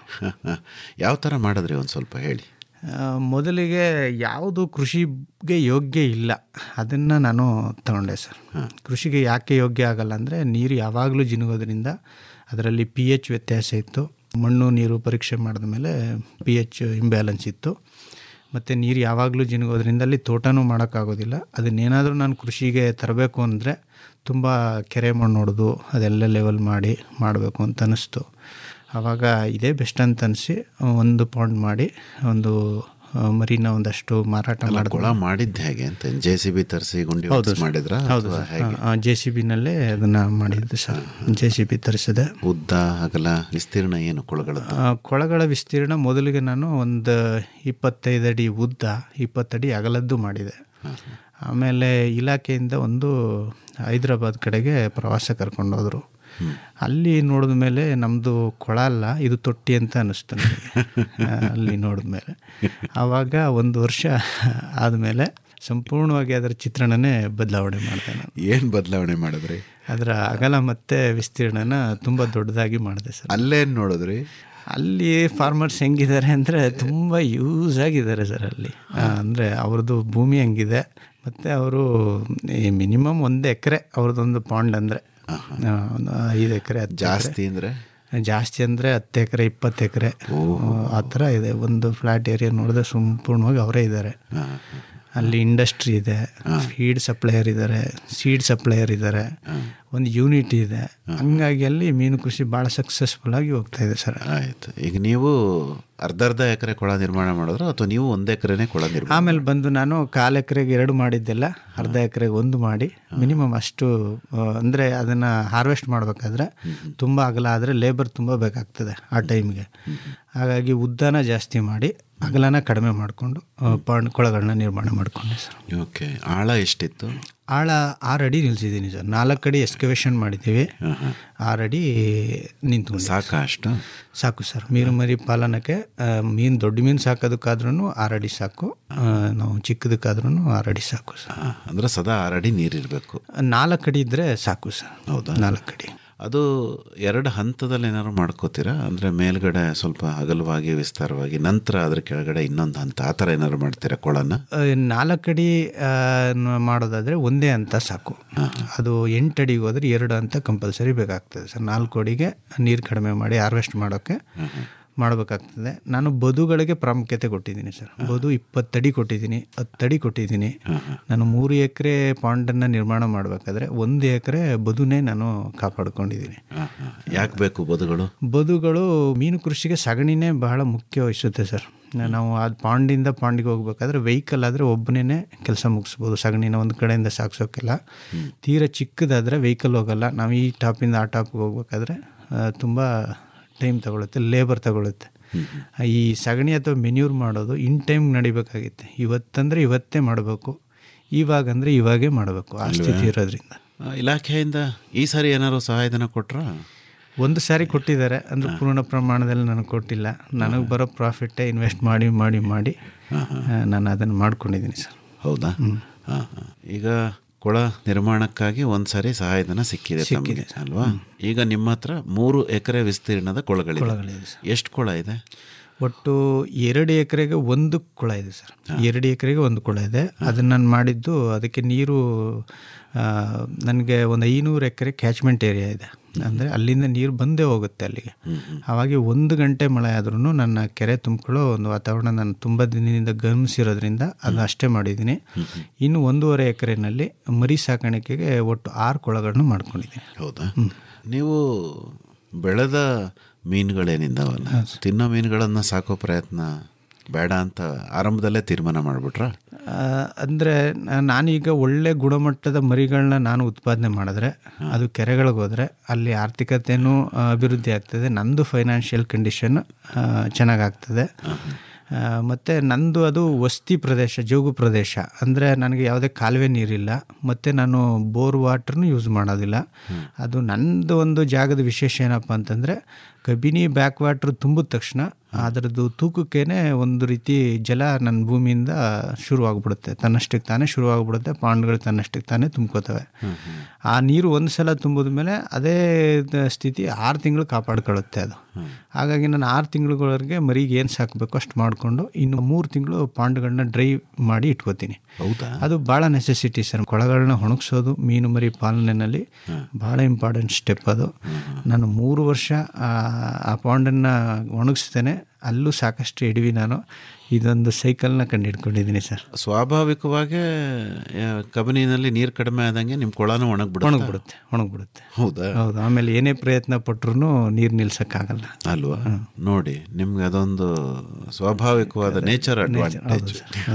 ಯಾವ ಥರ ಮಾಡಿದ್ರಿ ಒಂದು ಸ್ವಲ್ಪ ಹೇಳಿ ಆ, ಮೊದಲಿಗೆ ಯಾವುದು ಕೃಷಿಗೆ ಯೋಗ್ಯ ಇಲ್ಲ ಅದನ್ನು ನಾನು ತಗೊಂಡೆ ಸರ್ ಕೃಷಿಗೆ ಯಾಕೆ ಯೋಗ್ಯ ಆಗಲ್ಲ ಅಂದರೆ ನೀರು ಯಾವಾಗಲೂ ಜಿನುಗೋದ್ರಿಂದ ಅದರಲ್ಲಿ ಪಿ ಎಚ್ ವ್ಯತ್ಯಾಸ ಇತ್ತು ಮಣ್ಣು ನೀರು ಪರೀಕ್ಷೆ ಮಾಡಿದ ಮೇಲೆ ಪಿ ಎಚ್ ಇಂಬ್ಯಾಲೆನ್ಸ್ ಇತ್ತು ಮತ್ತು ನೀರು ಯಾವಾಗಲೂ ಜಿನುಗೋದ್ರಿಂದ ಅಲ್ಲಿ ತೋಟನೂ ಮಾಡೋಕ್ಕಾಗೋದಿಲ್ಲ ಅದನ್ನೇನಾದರೂ ನಾನು ಕೃಷಿಗೆ ತರಬೇಕು ಅಂದರೆ ತುಂಬ ಕೆರೆ ಮಣ್ಣು ಹೊಡೆದು ಅದೆಲ್ಲ ಲೆವೆಲ್ ಮಾಡಿ ಮಾಡಬೇಕು ಅಂತ ಅನ್ನಿಸ್ತು ಆವಾಗ ಇದೇ ಬೆಸ್ಟ್ ಅಂತ ಅನಿಸಿ ಒಂದು ಪಾಂಡ್ ಮಾಡಿ ಒಂದು ಆ, ಮರಿನ ಒಂದಷ್ಟು ಮಾರಾಟ ಅಲ್ಲ, ಮಾಡಿದ್ವಿ ಕೊಳ ಮಾಡಿದ್ದು ಹೇಗೆ ಅಂತ ಜೆ ಸಿ ಬಿ ತರಿಸಿ ಗುಂಡಿ ಹೌದು ಮಾಡಿದ್ರ ಹೌದು ಹೇಗೆ ಜೆ ಸಿ ಬಿನಲ್ಲೇ ಅದನ್ನು ಮಾಡಿದ್ದು ಸರ್ ಜೆ ಸಿ ಬಿ ತರಿಸಿದೆ ಉದ್ದ ಅಗಲ ವಿಸ್ತೀರ್ಣ ಏನು ಕೊಳಗಳದ್ದು ಆ, ಕೊಳಗಳ ವಿಸ್ತೀರ್ಣ ಮೊದಲಿಗೆ ನಾನು ಒಂದು ಇಪ್ಪತ್ತೈದು ಅಡಿ ಉದ್ದ ಇಪ್ಪತ್ತಡಿ ಅಗಲದ್ದು ಮಾಡಿದೆ ಆಮೇಲೆ ಇಲಾಖೆಯಿಂದ ಒಂದು ಹೈದ್ರಾಬಾದ್ ಕಡೆಗೆ ಪ್ರವಾಸ ಕರ್ಕೊಂಡೋದ್ರು ಅಲ್ಲಿ ನೋಡಿದ ಮೇಲೆ ನಮ್ಮದು ಕೊಳ ಅಲ್ಲ ಇದು ತೊಟ್ಟಿ ಅಂತ ಅನ್ನಿಸ್ತು ನನಗೆ ಆ, ಅಲ್ಲಿ ನೋಡಿದ ಮೇಲೆ ಆವಾಗ ಒಂದು ವರ್ಷ ಆದಮೇಲೆ ಸಂಪೂರ್ಣವಾಗಿ ಅದರ ಚಿತ್ರಣನೇ ಬದಲಾವಣೆ ಮಾಡಿದೆ ನಾನು ಏನು ಬದಲಾವಣೆ ಮಾಡಿದ್ರಿ ಅದರ ಅಗಲ ಮತ್ತು ವಿಸ್ತೀರ್ಣನ ತುಂಬ ದೊಡ್ಡದಾಗಿ ಮಾಡಿದೆ ಸರ್ ಅಲ್ಲೇನು ನೋಡಿದ್ರಿ ಅಲ್ಲಿ ಫಾರ್ಮರ್ಸ್ ಹೆಂಗಿದ್ದಾರೆ ಅಂದರೆ ತುಂಬ ಯೂಸ್ ಆಗಿದ್ದಾರೆ ಸರ್ ಅಲ್ಲಿ ಅಂದರೆ ಅವ್ರದ್ದು ಭೂಮಿ ಹೆಂಗಿದೆ ಮತ್ತು ಅವರು ಮಿನಿಮಮ್ ಒಂದು ಎಕರೆ ಅವ್ರದ್ದೊಂದು ಪಾಂಡ್ ಅಂದರೆ ಒಂದು ಐದು ಎಕರೆ ಹತ್ತು ಜಾಸ್ತಿ ಅಂದರೆ ಜಾಸ್ತಿ ಅಂದರೆ ಹತ್ತು ಎಕರೆ ಇಪ್ಪತ್ತು ಎಕರೆ ಆ ಥರ ಇದೆ ಒಂದು ಫ್ಲ್ಯಾಟ್ ಏರಿಯಾ ನೋಡಿದ್ರೆ ಸಂಪೂರ್ಣವಾಗಿ ಅವರೇ ಇದ್ದಾರೆ ಅಲ್ಲಿ ಇಂಡಸ್ಟ್ರಿ ಇದೆ ಫೀಡ್ ಸಪ್ಲೈಯರ್ ಇದ್ದಾರೆ ಸೀಡ್ ಸಪ್ಲೈಯರ್ ಇದ್ದಾರೆ ಒಂದು ಯೂನಿಟ್ ಇದೆ ಹಂಗಾಗಿ ಅಲ್ಲಿ ಮೀನು ಕೃಷಿ ಭಾಳ ಸಕ್ಸಸ್ಫುಲ್ ಆಗಿ ಹೋಗ್ತಾ ಇದೆ ಸರ್ ಆಯಿತು ಈಗ ನೀವು ಅರ್ಧ ಅರ್ಧ ಎಕರೆ ಕೊಳ ನಿರ್ಮಾಣ ಮಾಡಿದ್ರು ಅಥವಾ ನೀವು ಒಂದು ಎಕರೆನೇ ಕೊಳ ನಿರ್ಮಾಣ ಆಮೇಲೆ ಬಂದು ನಾನು ಕಾಲು ಎಕರೆಗೆ ಎರಡು ಮಾಡಿದ್ದೆಲ್ಲ ಅರ್ಧ ಎಕರೆಗೆ ಒಂದು ಮಾಡಿ ಮಿನಿಮಮ್ ಅಷ್ಟು ಅಂದರೆ ಅದನ್ನು ಹಾರ್ವೆಸ್ಟ್ ಮಾಡಬೇಕಾದ್ರೆ ತುಂಬ ಅಗಲ ಆದರೆ ಲೇಬರ್ ತುಂಬ ಬೇಕಾಗ್ತದೆ ಆ ಟೈಮ್ಗೆ ಹಾಗಾಗಿ ಉದ್ದನ ಜಾಸ್ತಿ ಮಾಡಿ ಅಗಲನ ಕಡಿಮೆ ಮಾಡಿಕೊಂಡು ಪಾಂಡ್ ಕೊಳಗಳನ್ನ ನಿರ್ಮಾಣ ಮಾಡಿಕೊಂಡೆ ಸರ್ ಓಕೆ ಆಳ ಎಷ್ಟಿತ್ತು ಆಳ ಆರು ಅಡಿ ನಿಲ್ಸಿದ್ದೀನಿ ಸರ್ ನಾಲ್ಕು ಅಡಿ ಎಸ್ಕವೇಷನ್ ಮಾಡಿದ್ದೀವಿ ಆರು ಅಡಿ ನಿಂತ್ಕೊಂಡು ಸಾಕಾ ಅಷ್ಟು ಸಾಕು ಸರ್ ಮೀನು ಮರಿ ಪಾಲನಕ್ಕೆ ಆ, ಮೀನು ದೊಡ್ಡ ಮೀನು ಸಾಕೋದಕ್ಕಾದ್ರೂ ಆರು ಅಡಿ ಸಾಕು ಆ, ನಾವು ಚಿಕ್ಕದಕ್ಕಾದ್ರೂ ಆರು ಅಡಿ ಸಾಕು ಸರ್ ಅಂದರೆ ಸದಾ ಆರು ಅಡಿ ನೀರಿರಬೇಕು ನಾಲ್ಕು ಅಡಿ ಇದ್ದರೆ ಸಾಕು ಸರ್ ಹೌದಾ ನಾಲ್ಕು ಅಡಿ ಅದು ಎರಡು ಹಂತದಲ್ಲಿ ಏನಾದ್ರು ಮಾಡ್ಕೋತೀರಾ ಅಂದರೆ ಮೇಲ್ಗಡೆ ಸ್ವಲ್ಪ ಅಗಲವಾಗಿ ವಿಸ್ತಾರವಾಗಿ ನಂತರ ಅದ್ರ ಕೆಳಗಡೆ ಇನ್ನೊಂದು ಹಂತ ಆ ಥರ ಏನಾದ್ರು ಮಾಡ್ತೀರಾ ಕೊಳನ ಆ, ನಾಲ್ಕು ಅಡಿ ಆ, ನ- ಮಾಡೋದಾದರೆ ಒಂದೇ ಹಂತ ಸಾಕು ಅದು ಎಂಟು ಅಡಿಗೆ ಹೋದ್ರೆ ಎರಡು ಹಂತ ಕಂಪಲ್ಸರಿ ಬೇಕಾಗ್ತದೆ ಸರ್ ನಾಲ್ಕು ಅಡಿಗೆ ನೀರು ಕಡಿಮೆ ಮಾಡಿ ಹಾರ್ವೆಸ್ಟ್ ಮಾಡೋಕ್ಕೆ ಮಾಡಬೇಕಾಗ್ತದೆ ನಾನು ಬದುಗಳಿಗೆ ಪ್ರಾಮುಖ್ಯತೆ ಕೊಟ್ಟಿದ್ದೀನಿ ಸರ್ ಬದು ಇಪ್ಪತ್ತಡಿ ಕೊಟ್ಟಿದ್ದೀನಿ ಹತ್ತಡಿ ಕೊಟ್ಟಿದ್ದೀನಿ ನಾನು ಮೂರು ಎಕರೆ ಪಾಂಡನ್ನು ನಿರ್ಮಾಣ ಮಾಡಬೇಕಾದ್ರೆ ಒಂದು ಎಕರೆ ಬದುನೇ ನಾನು ಕಾಪಾಡ್ಕೊಂಡಿದ್ದೀನಿ ಯಾಕೆ ಬೇಕು ಬದುಗಳು ಬದುಗಳು ಮೀನು ಕೃಷಿಗೆ ಸಗಣಿನೇ ಬಹಳ ಮುಖ್ಯ ವಹಿಸುತ್ತೆ ಸರ್ ನಾವು ಅದು ಪಾಂಡಿಂದ ಪಾಂಡಿಗೆ ಹೋಗ್ಬೇಕಾದ್ರೆ ವೆಹಿಕಲ್ ಆದರೆ ಒಬ್ಬನೇ ಕೆಲಸ ಮುಗಿಸ್ಬೋದು ಸಗಣಿನ ಒಂದು ಕಡೆಯಿಂದ ಸಾಗಿಸೋಕ್ಕೆಲ್ಲ ತೀರಾ ಚಿಕ್ಕದಾದರೆ ವೆಹಿಕಲ್ ಹೋಗಲ್ಲ ನಾವು ಈ ಟಾಪಿಂದ ಆ ಟಾಪ್ಗೆ ಹೋಗ್ಬೇಕಾದ್ರೆ ತುಂಬ ಟೈಮ್ ತಗೊಳುತ್ತೆ ಲೇಬರ್ ತಗೊಳುತ್ತೆ ಈ ಸಗಣಿ ಅಥವಾ ಮೆನ್ಯೂರ್ ಮಾಡೋದು ಇನ್ ಟೈಮ್ ನಡಿಬೇಕಾಗಿತ್ತೆ ಇವತ್ತಂದರೆ ಇವತ್ತೇ ಮಾಡಬೇಕು ಇವಾಗ ಅಂದರೆ ಇವಾಗೇ ಮಾಡಬೇಕು ಆ ಸ್ಥಿತಿ ಇರೋದ್ರಿಂದ ಆ, ಇಲಾಖೆಯಿಂದ ಈ ಸಾರಿ ಏನಾದ್ರು ಸಹಾಯಧನ ಕೊಟ್ರಾ ಒಂದು ಸಾರಿ ಕೊಟ್ಟಿದ್ದಾರೆ ಅಂದ್ರೆ ಪೂರ್ಣ ಪ್ರಮಾಣದಲ್ಲಿ ನನಗೆ ಕೊಟ್ಟಿಲ್ಲ ನನಗೆ ಬರೋ ಪ್ರಾಫಿಟ್ಟೇ ಇನ್ವೆಸ್ಟ್ ಮಾಡಿ ಮಾಡಿ ಮಾಡಿ ಆ, ನಾನು ಅದನ್ನು ಮಾಡ್ಕೊಂಡಿದ್ದೀನಿ ಸರ್ ಹೌದಾ ಹಾಂ ಹಾಂ ಈಗ ಕೊಳ ನಿರ್ಮಾಣಕ್ಕಾಗಿ ಒಂದು ಸಾರಿ ಸಹಾಯಧನ ಸಿಕ್ಕಿದೆ ತಮಗೆ ಅಲ್ವಾ ಈಗ ನಿಮ್ಮ ಹತ್ರ ಮೂರು ಎಕರೆ ವಿಸ್ತೀರ್ಣದ ಕೊಳಗಳಿದೆ ಕೊಳಗಳಿದೆ ಎಷ್ಟು ಕೊಳ ಇದೆ ಒಟ್ಟು ಎರಡು ಎಕರೆಗೆ ಒಂದು ಕೊಳ ಇದೆ ಸರ್ ಎರಡು ಎಕರೆಗೆ ಒಂದು ಕೊಳ ಇದೆ ಅದನ್ನು ನಾನು ಮಾಡಿದ್ದು ಅದಕ್ಕೆ ನೀರು ನನಗೆ ಒಂದು ಐನೂರು ಎಕರೆ ಕ್ಯಾಚ್ಮೆಂಟ್ ಏರಿಯಾ ಇದೆ ಅಂದರೆ ಅಲ್ಲಿಂದ ನೀರು ಬಂದೇ ಹೋಗುತ್ತೆ ಅಲ್ಲಿಗೆ ಹಾಗಾಗಿ ಒಂದು ಗಂಟೆ ಮಳೆ ಆದ್ರೂ ನನ್ನ ಕೆರೆ ತುಂಬಿಕೊಳ್ಳೋ ಒಂದು ವಾತಾವರಣ ನಾನು ತುಂಬ ದಿನದಿಂದ ಗಮನಿಸಿರೋದ್ರಿಂದ ಅದು ಅಷ್ಟೇ ಮಾಡಿದ್ದೀನಿ ಇನ್ನು ಒಂದೂವರೆ ಎಕರೆನಲ್ಲಿ ಮರಿ ಸಾಕಾಣಿಕೆಗೆ ಒಟ್ಟು ಆರು ಕೊಳಗಳನ್ನು ಮಾಡ್ಕೊಂಡಿದ್ದೀನಿ ಹೌದಾ ನೀವು ಬೆಳೆದ ಮೀನುಗಳೇನಿದ್ದಾವಲ್ಲ ತಿನ್ನೋ ಮೀನುಗಳನ್ನು ಸಾಕೋ ಪ್ರಯತ್ನ ಬೇಡ ಅಂತ ಆರಂಭದಲ್ಲೇ ತೀರ್ಮಾನ ಮಾಡಿಬಿಟ್ರಾ ಅಂದರೆ ನಾನೀಗ ಒಳ್ಳೆ ಗುಣಮಟ್ಟದ ಮರಿಗಳನ್ನ ನಾನು ಉತ್ಪಾದನೆ ಮಾಡಿದ್ರೆ ಅದು ಕೆರೆಗಳಿಗೆ ಹೋದರೆ ಅಲ್ಲಿ ಆರ್ಥಿಕತೆಯೂ ಆ, ಅಭಿವೃದ್ಧಿ ಆಗ್ತದೆ ನಂದು ಫೈನಾನ್ಷಿಯಲ್ ಕಂಡೀಷನ್ ಚೆನ್ನಾಗಾಗ್ತದೆ ಮತ್ತು ನಂದು ಅದು ವಸ್ತಿ ಪ್ರದೇಶ ಜೋಗು ಪ್ರದೇಶ ಅಂದರೆ ನನಗೆ ಯಾವುದೇ ಕಾಲುವೆ ನೀರಿಲ್ಲ ಮತ್ತು ನಾನು ಬೋರ್ ವಾಟ್ರನ್ನು ಯೂಸ್ ಮಾಡೋದಿಲ್ಲ ಅದು ನಂದು ಒಂದು ಜಾಗದ ವಿಶೇಷ ಏನಪ್ಪ ಅಂತಂದರೆ ಕಬಿನಿ ಬ್ಯಾಕ್ ವಾಟ್ರ್ ತುಂಬಿದ ತಕ್ಷಣ ಅದರದ್ದು ತೂಕಕ್ಕೇನೆ ಒಂದು ರೀತಿ ಜಲ ನನ್ನ ಭೂಮಿಯಿಂದ ಶುರುವಾಗ್ಬಿಡುತ್ತೆ ತನ್ನಷ್ಟಕ್ಕೆ ತಾನೇ ಶುರುವಾಗ್ಬಿಡುತ್ತೆ ಪಾಂಡ್ಗಳು ತನ್ನಷ್ಟಕ್ಕೆ ತಾನೇ ತುಂಬ್ಕೋತವೆ ಆ ನೀರು ಒಂದು ಸಲ ತುಂಬಿದ ಮೇಲೆ ಅದೇ ದ- ಸ್ಥಿತಿ ಆರು ತಿಂಗಳು ಕಾಪಾಡ್ಕೊಳ್ಳುತ್ತೆ ಅದು ಹಾಗಾಗಿ ನಾನು ಆರು ತಿಂಗಳುಗಳವರೆಗೆ ಮರಿಗೆ ಏನು ಸಾಕಬೇಕು ಅಷ್ಟು ಮಾಡಿಕೊಂಡು ಇನ್ನು ಮೂರು ತಿಂಗಳು ಪಾಂಡ್ಗಳನ್ನ ಡ್ರೈ ಮಾಡಿ ಇಟ್ಕೋತೀನಿ ಹೌದಾ ಅದು ಭಾಳ ನೆಸೆಸಿಟಿ ಸರ್ ಕೊಳಗಳನ್ನ ಒಣಗಿಸೋದು ಮೀನು ಮರಿ ಪಾಲನೆಯಲ್ಲಿ ಭಾಳ ಇಂಪಾರ್ಟೆಂಟ್ ಸ್ಟೆಪ್ ಅದು ನಾನು ಮೂರು ವರ್ಷ ಆ- ಆ ಪಾಂಡನ್ನು ಒಣಗಿಸ್ತೇನೆ ಅಲ್ಲೂ ಸಾಕಷ್ಟು ಇಡೀವಿ ನಾನು ಇದೊಂದು ಸೈಕಲ್ನ ಕಂಡು ಹಿಡ್ಕೊಂಡಿದ್ದೀನಿ ಸರ್ ಸ್ವಾಭಾವಿಕವಾಗಿ ಆ, ಕಬಿನಿನಲ್ಲಿ ನೀರು ಕಡಿಮೆ ಆದಂಗೆ ನಿಮ್ಮ ಕೊಳನೂ ಒಣಗ್ಬಿಡುತ್ತೆ ಒಣಗ್ಬಿಡುತ್ತೆ ಒಣಗ್ಬಿಡುತ್ತೆ ಹೌದಾ ಹೌದು ಆಮೇಲೆ ಏನೇ ಪ್ರಯತ್ನ ಪಟ್ರು ನೀರು ನಿಲ್ಸೋಕ್ಕಾಗಲ್ಲ ಅಲ್ವಾ ನೋಡಿ ನಿಮ್ಗೆ ಅದೊಂದು ಸ್ವಾಭಾವಿಕವಾದ ನೇಚರ್ ಅಡ್ವಾಂಟೇಜ್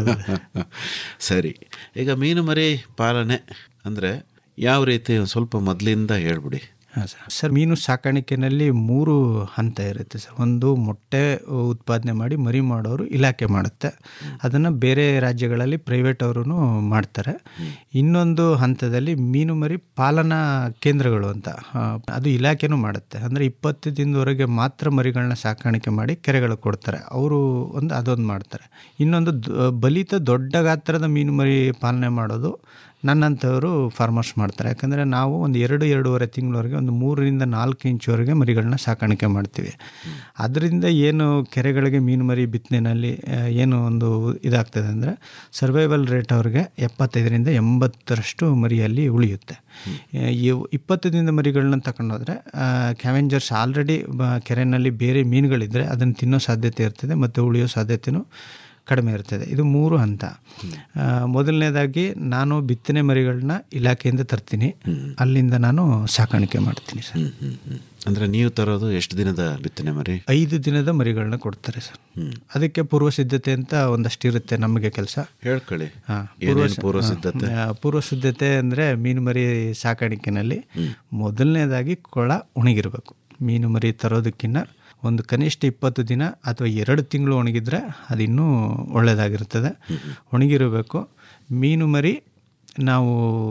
ಸರಿ ಈಗ ಮೀನು ಮರಿ ಪಾಲನೆ ಅಂದರೆ ಯಾವ ರೀತಿ ಒಂದ್ ಸ್ವಲ್ಪ ಮೊದಲಿಂದ ಹೇಳ್ಬಿಡಿ ಹಾಂ ಸರ್ ಸರ್ ಮೀನು ಸಾಕಾಣಿಕೆನಲ್ಲಿ ಮೂರು ಹಂತ ಇರುತ್ತೆ ಸರ್ ಒಂದು ಮೊಟ್ಟೆ ಉತ್ಪಾದನೆ ಮಾಡಿ ಮರಿ ಮಾಡೋರು ಇಲಾಖೆ ಮಾಡುತ್ತೆ ಅದನ್ನು ಬೇರೆ ರಾಜ್ಯಗಳಲ್ಲಿ ಪ್ರೈವೇಟ್ ಅವರು ಮಾಡ್ತಾರೆ ಇನ್ನೊಂದು ಹಂತದಲ್ಲಿ ಮೀನು ಮರಿ ಪಾಲನಾ ಕೇಂದ್ರಗಳು ಅಂತ ಆ, ಅದು ಇಲಾಖೆನೂ ಮಾಡುತ್ತೆ ಅಂದರೆ ಇಪ್ಪತ್ತು ದಿನದವರೆಗೆ ಮಾತ್ರ ಮರಿಗಳನ್ನ ಸಾಕಾಣಿಕೆ ಮಾಡಿ ಕೆರೆಗಳು ಕೊಡ್ತಾರೆ ಅವರು ಒಂದು ಅದೊಂದು ಮಾಡ್ತಾರೆ ಇನ್ನೊಂದು ದ- ಬಲಿತ ದೊಡ್ಡ ಗಾತ್ರದ ಮೀನು ಮರಿ ಪಾಲನೆ ಮಾಡೋದು ನನ್ನಂಥವರು ಫಾರ್ಮರ್ಸ್ ಮಾಡ್ತಾರೆ ಯಾಕಂದರೆ ನಾವು ಒಂದು ಎರಡು ಎರಡೂವರೆ ತಿಂಗಳವರೆಗೆ ಒಂದು ಮೂರರಿಂದ ನಾಲ್ಕು ಇಂಚುವರೆಗೆ ಮರಿಗಳನ್ನ ಸಾಕಾಣಿಕೆ ಮಾಡ್ತೀವಿ ಅದರಿಂದ ಏನು ಕೆರೆಗಳಿಗೆ ಮೀನು ಮರಿ ಬಿತ್ತನೆಯಲ್ಲಿ ಆ, ಏನು ಒಂದು ಇದಾಗ್ತದೆ ಅಂದರೆ ಸರ್ವೈವಲ್ ರೇಟ್ ಅವ್ರಿಗೆ ಎಪ್ಪತ್ತೈದರಿಂದ ಎಂಬತ್ತರಷ್ಟು ಮರಿಯಲ್ಲಿ ಉಳಿಯುತ್ತೆ ಆ, ಇವ್ ಇಪ್ಪತ್ತು ದಿನದ ಮರಿಗಳನ್ನ ತಗೊಂಡೋದ್ರೆ ಕ್ಯಾವೆಂಜರ್ಸ್ ಆಲ್ರೆಡಿ ಕೆರೆಯಲ್ಲಿ ಬೇರೆ ಮೀನುಗಳಿದ್ದರೆ ಅದನ್ನು ತಿನ್ನೋ ಸಾಧ್ಯತೆ ಇರ್ತದೆ ಮತ್ತು ಉಳಿಯೋ ಸಾಧ್ಯತೆಯೂ ಕಡಿಮೆ ಇರ್ತದೆ ಇದು ಮೂರು ಹಂತ ಆ, ಮೊದಲನೇದಾಗಿ ನಾನು ಬಿತ್ತನೆ ಮರಿಗಳನ್ನ ಇಲಾಖೆಯಿಂದ ತರ್ತೀನಿ ಅಲ್ಲಿಂದ ನಾನು ಸಾಕಾಣಿಕೆ ಮಾಡ್ತೀನಿ ಸರ್ ಅಂದ್ರೆ ನೀವು ತರೋದು ಎಷ್ಟು ದಿನದ ಬಿತ್ತನೆ ಮರಿ ಐದು ದಿನದ ಮರಿಗಳನ್ನ ಕೊಡ್ತಾರೆ ಸರ್ ಅದಕ್ಕೆ ಪೂರ್ವ ಸಿದ್ಧತೆ ಅಂತ ಒಂದಷ್ಟು ಇರುತ್ತೆ ನಮಗೆ ಕೆಲಸ ಹೇಳ್ಕೊಳ್ಳಿ ಹಾ, ಏನೇನು ಸಿ- ಪೂರ್ವ ಹಾ, ಸಿದ್ಧತೆ? ಆ, ಪೂರ್ವ ಸಿದ್ಧತೆ ಅಂದರೆ ಮೀನು ಮರಿ ಸಾಕಾಣಿಕೆನಲ್ಲಿ ಮೊದಲನೇದಾಗಿ ಕೊಳ ಒಣಗಿರಬೇಕು ಮೀನು ಮರಿ ತರೋದಕ್ಕಿಂತ ಒಂದು ಕನಿಷ್ಠ ಇಪ್ಪತ್ತು ದಿನ ಅಥವಾ ಎರಡು ತಿಂಗಳು ಒಣಗಿದ್ರೆ ಅದು ಇನ್ನೂ ಒಳ್ಳೆಯದಾಗಿರ್ತದೆ ಒಣಗಿರಬೇಕು ಮೀನು ಮರಿ ನಾವು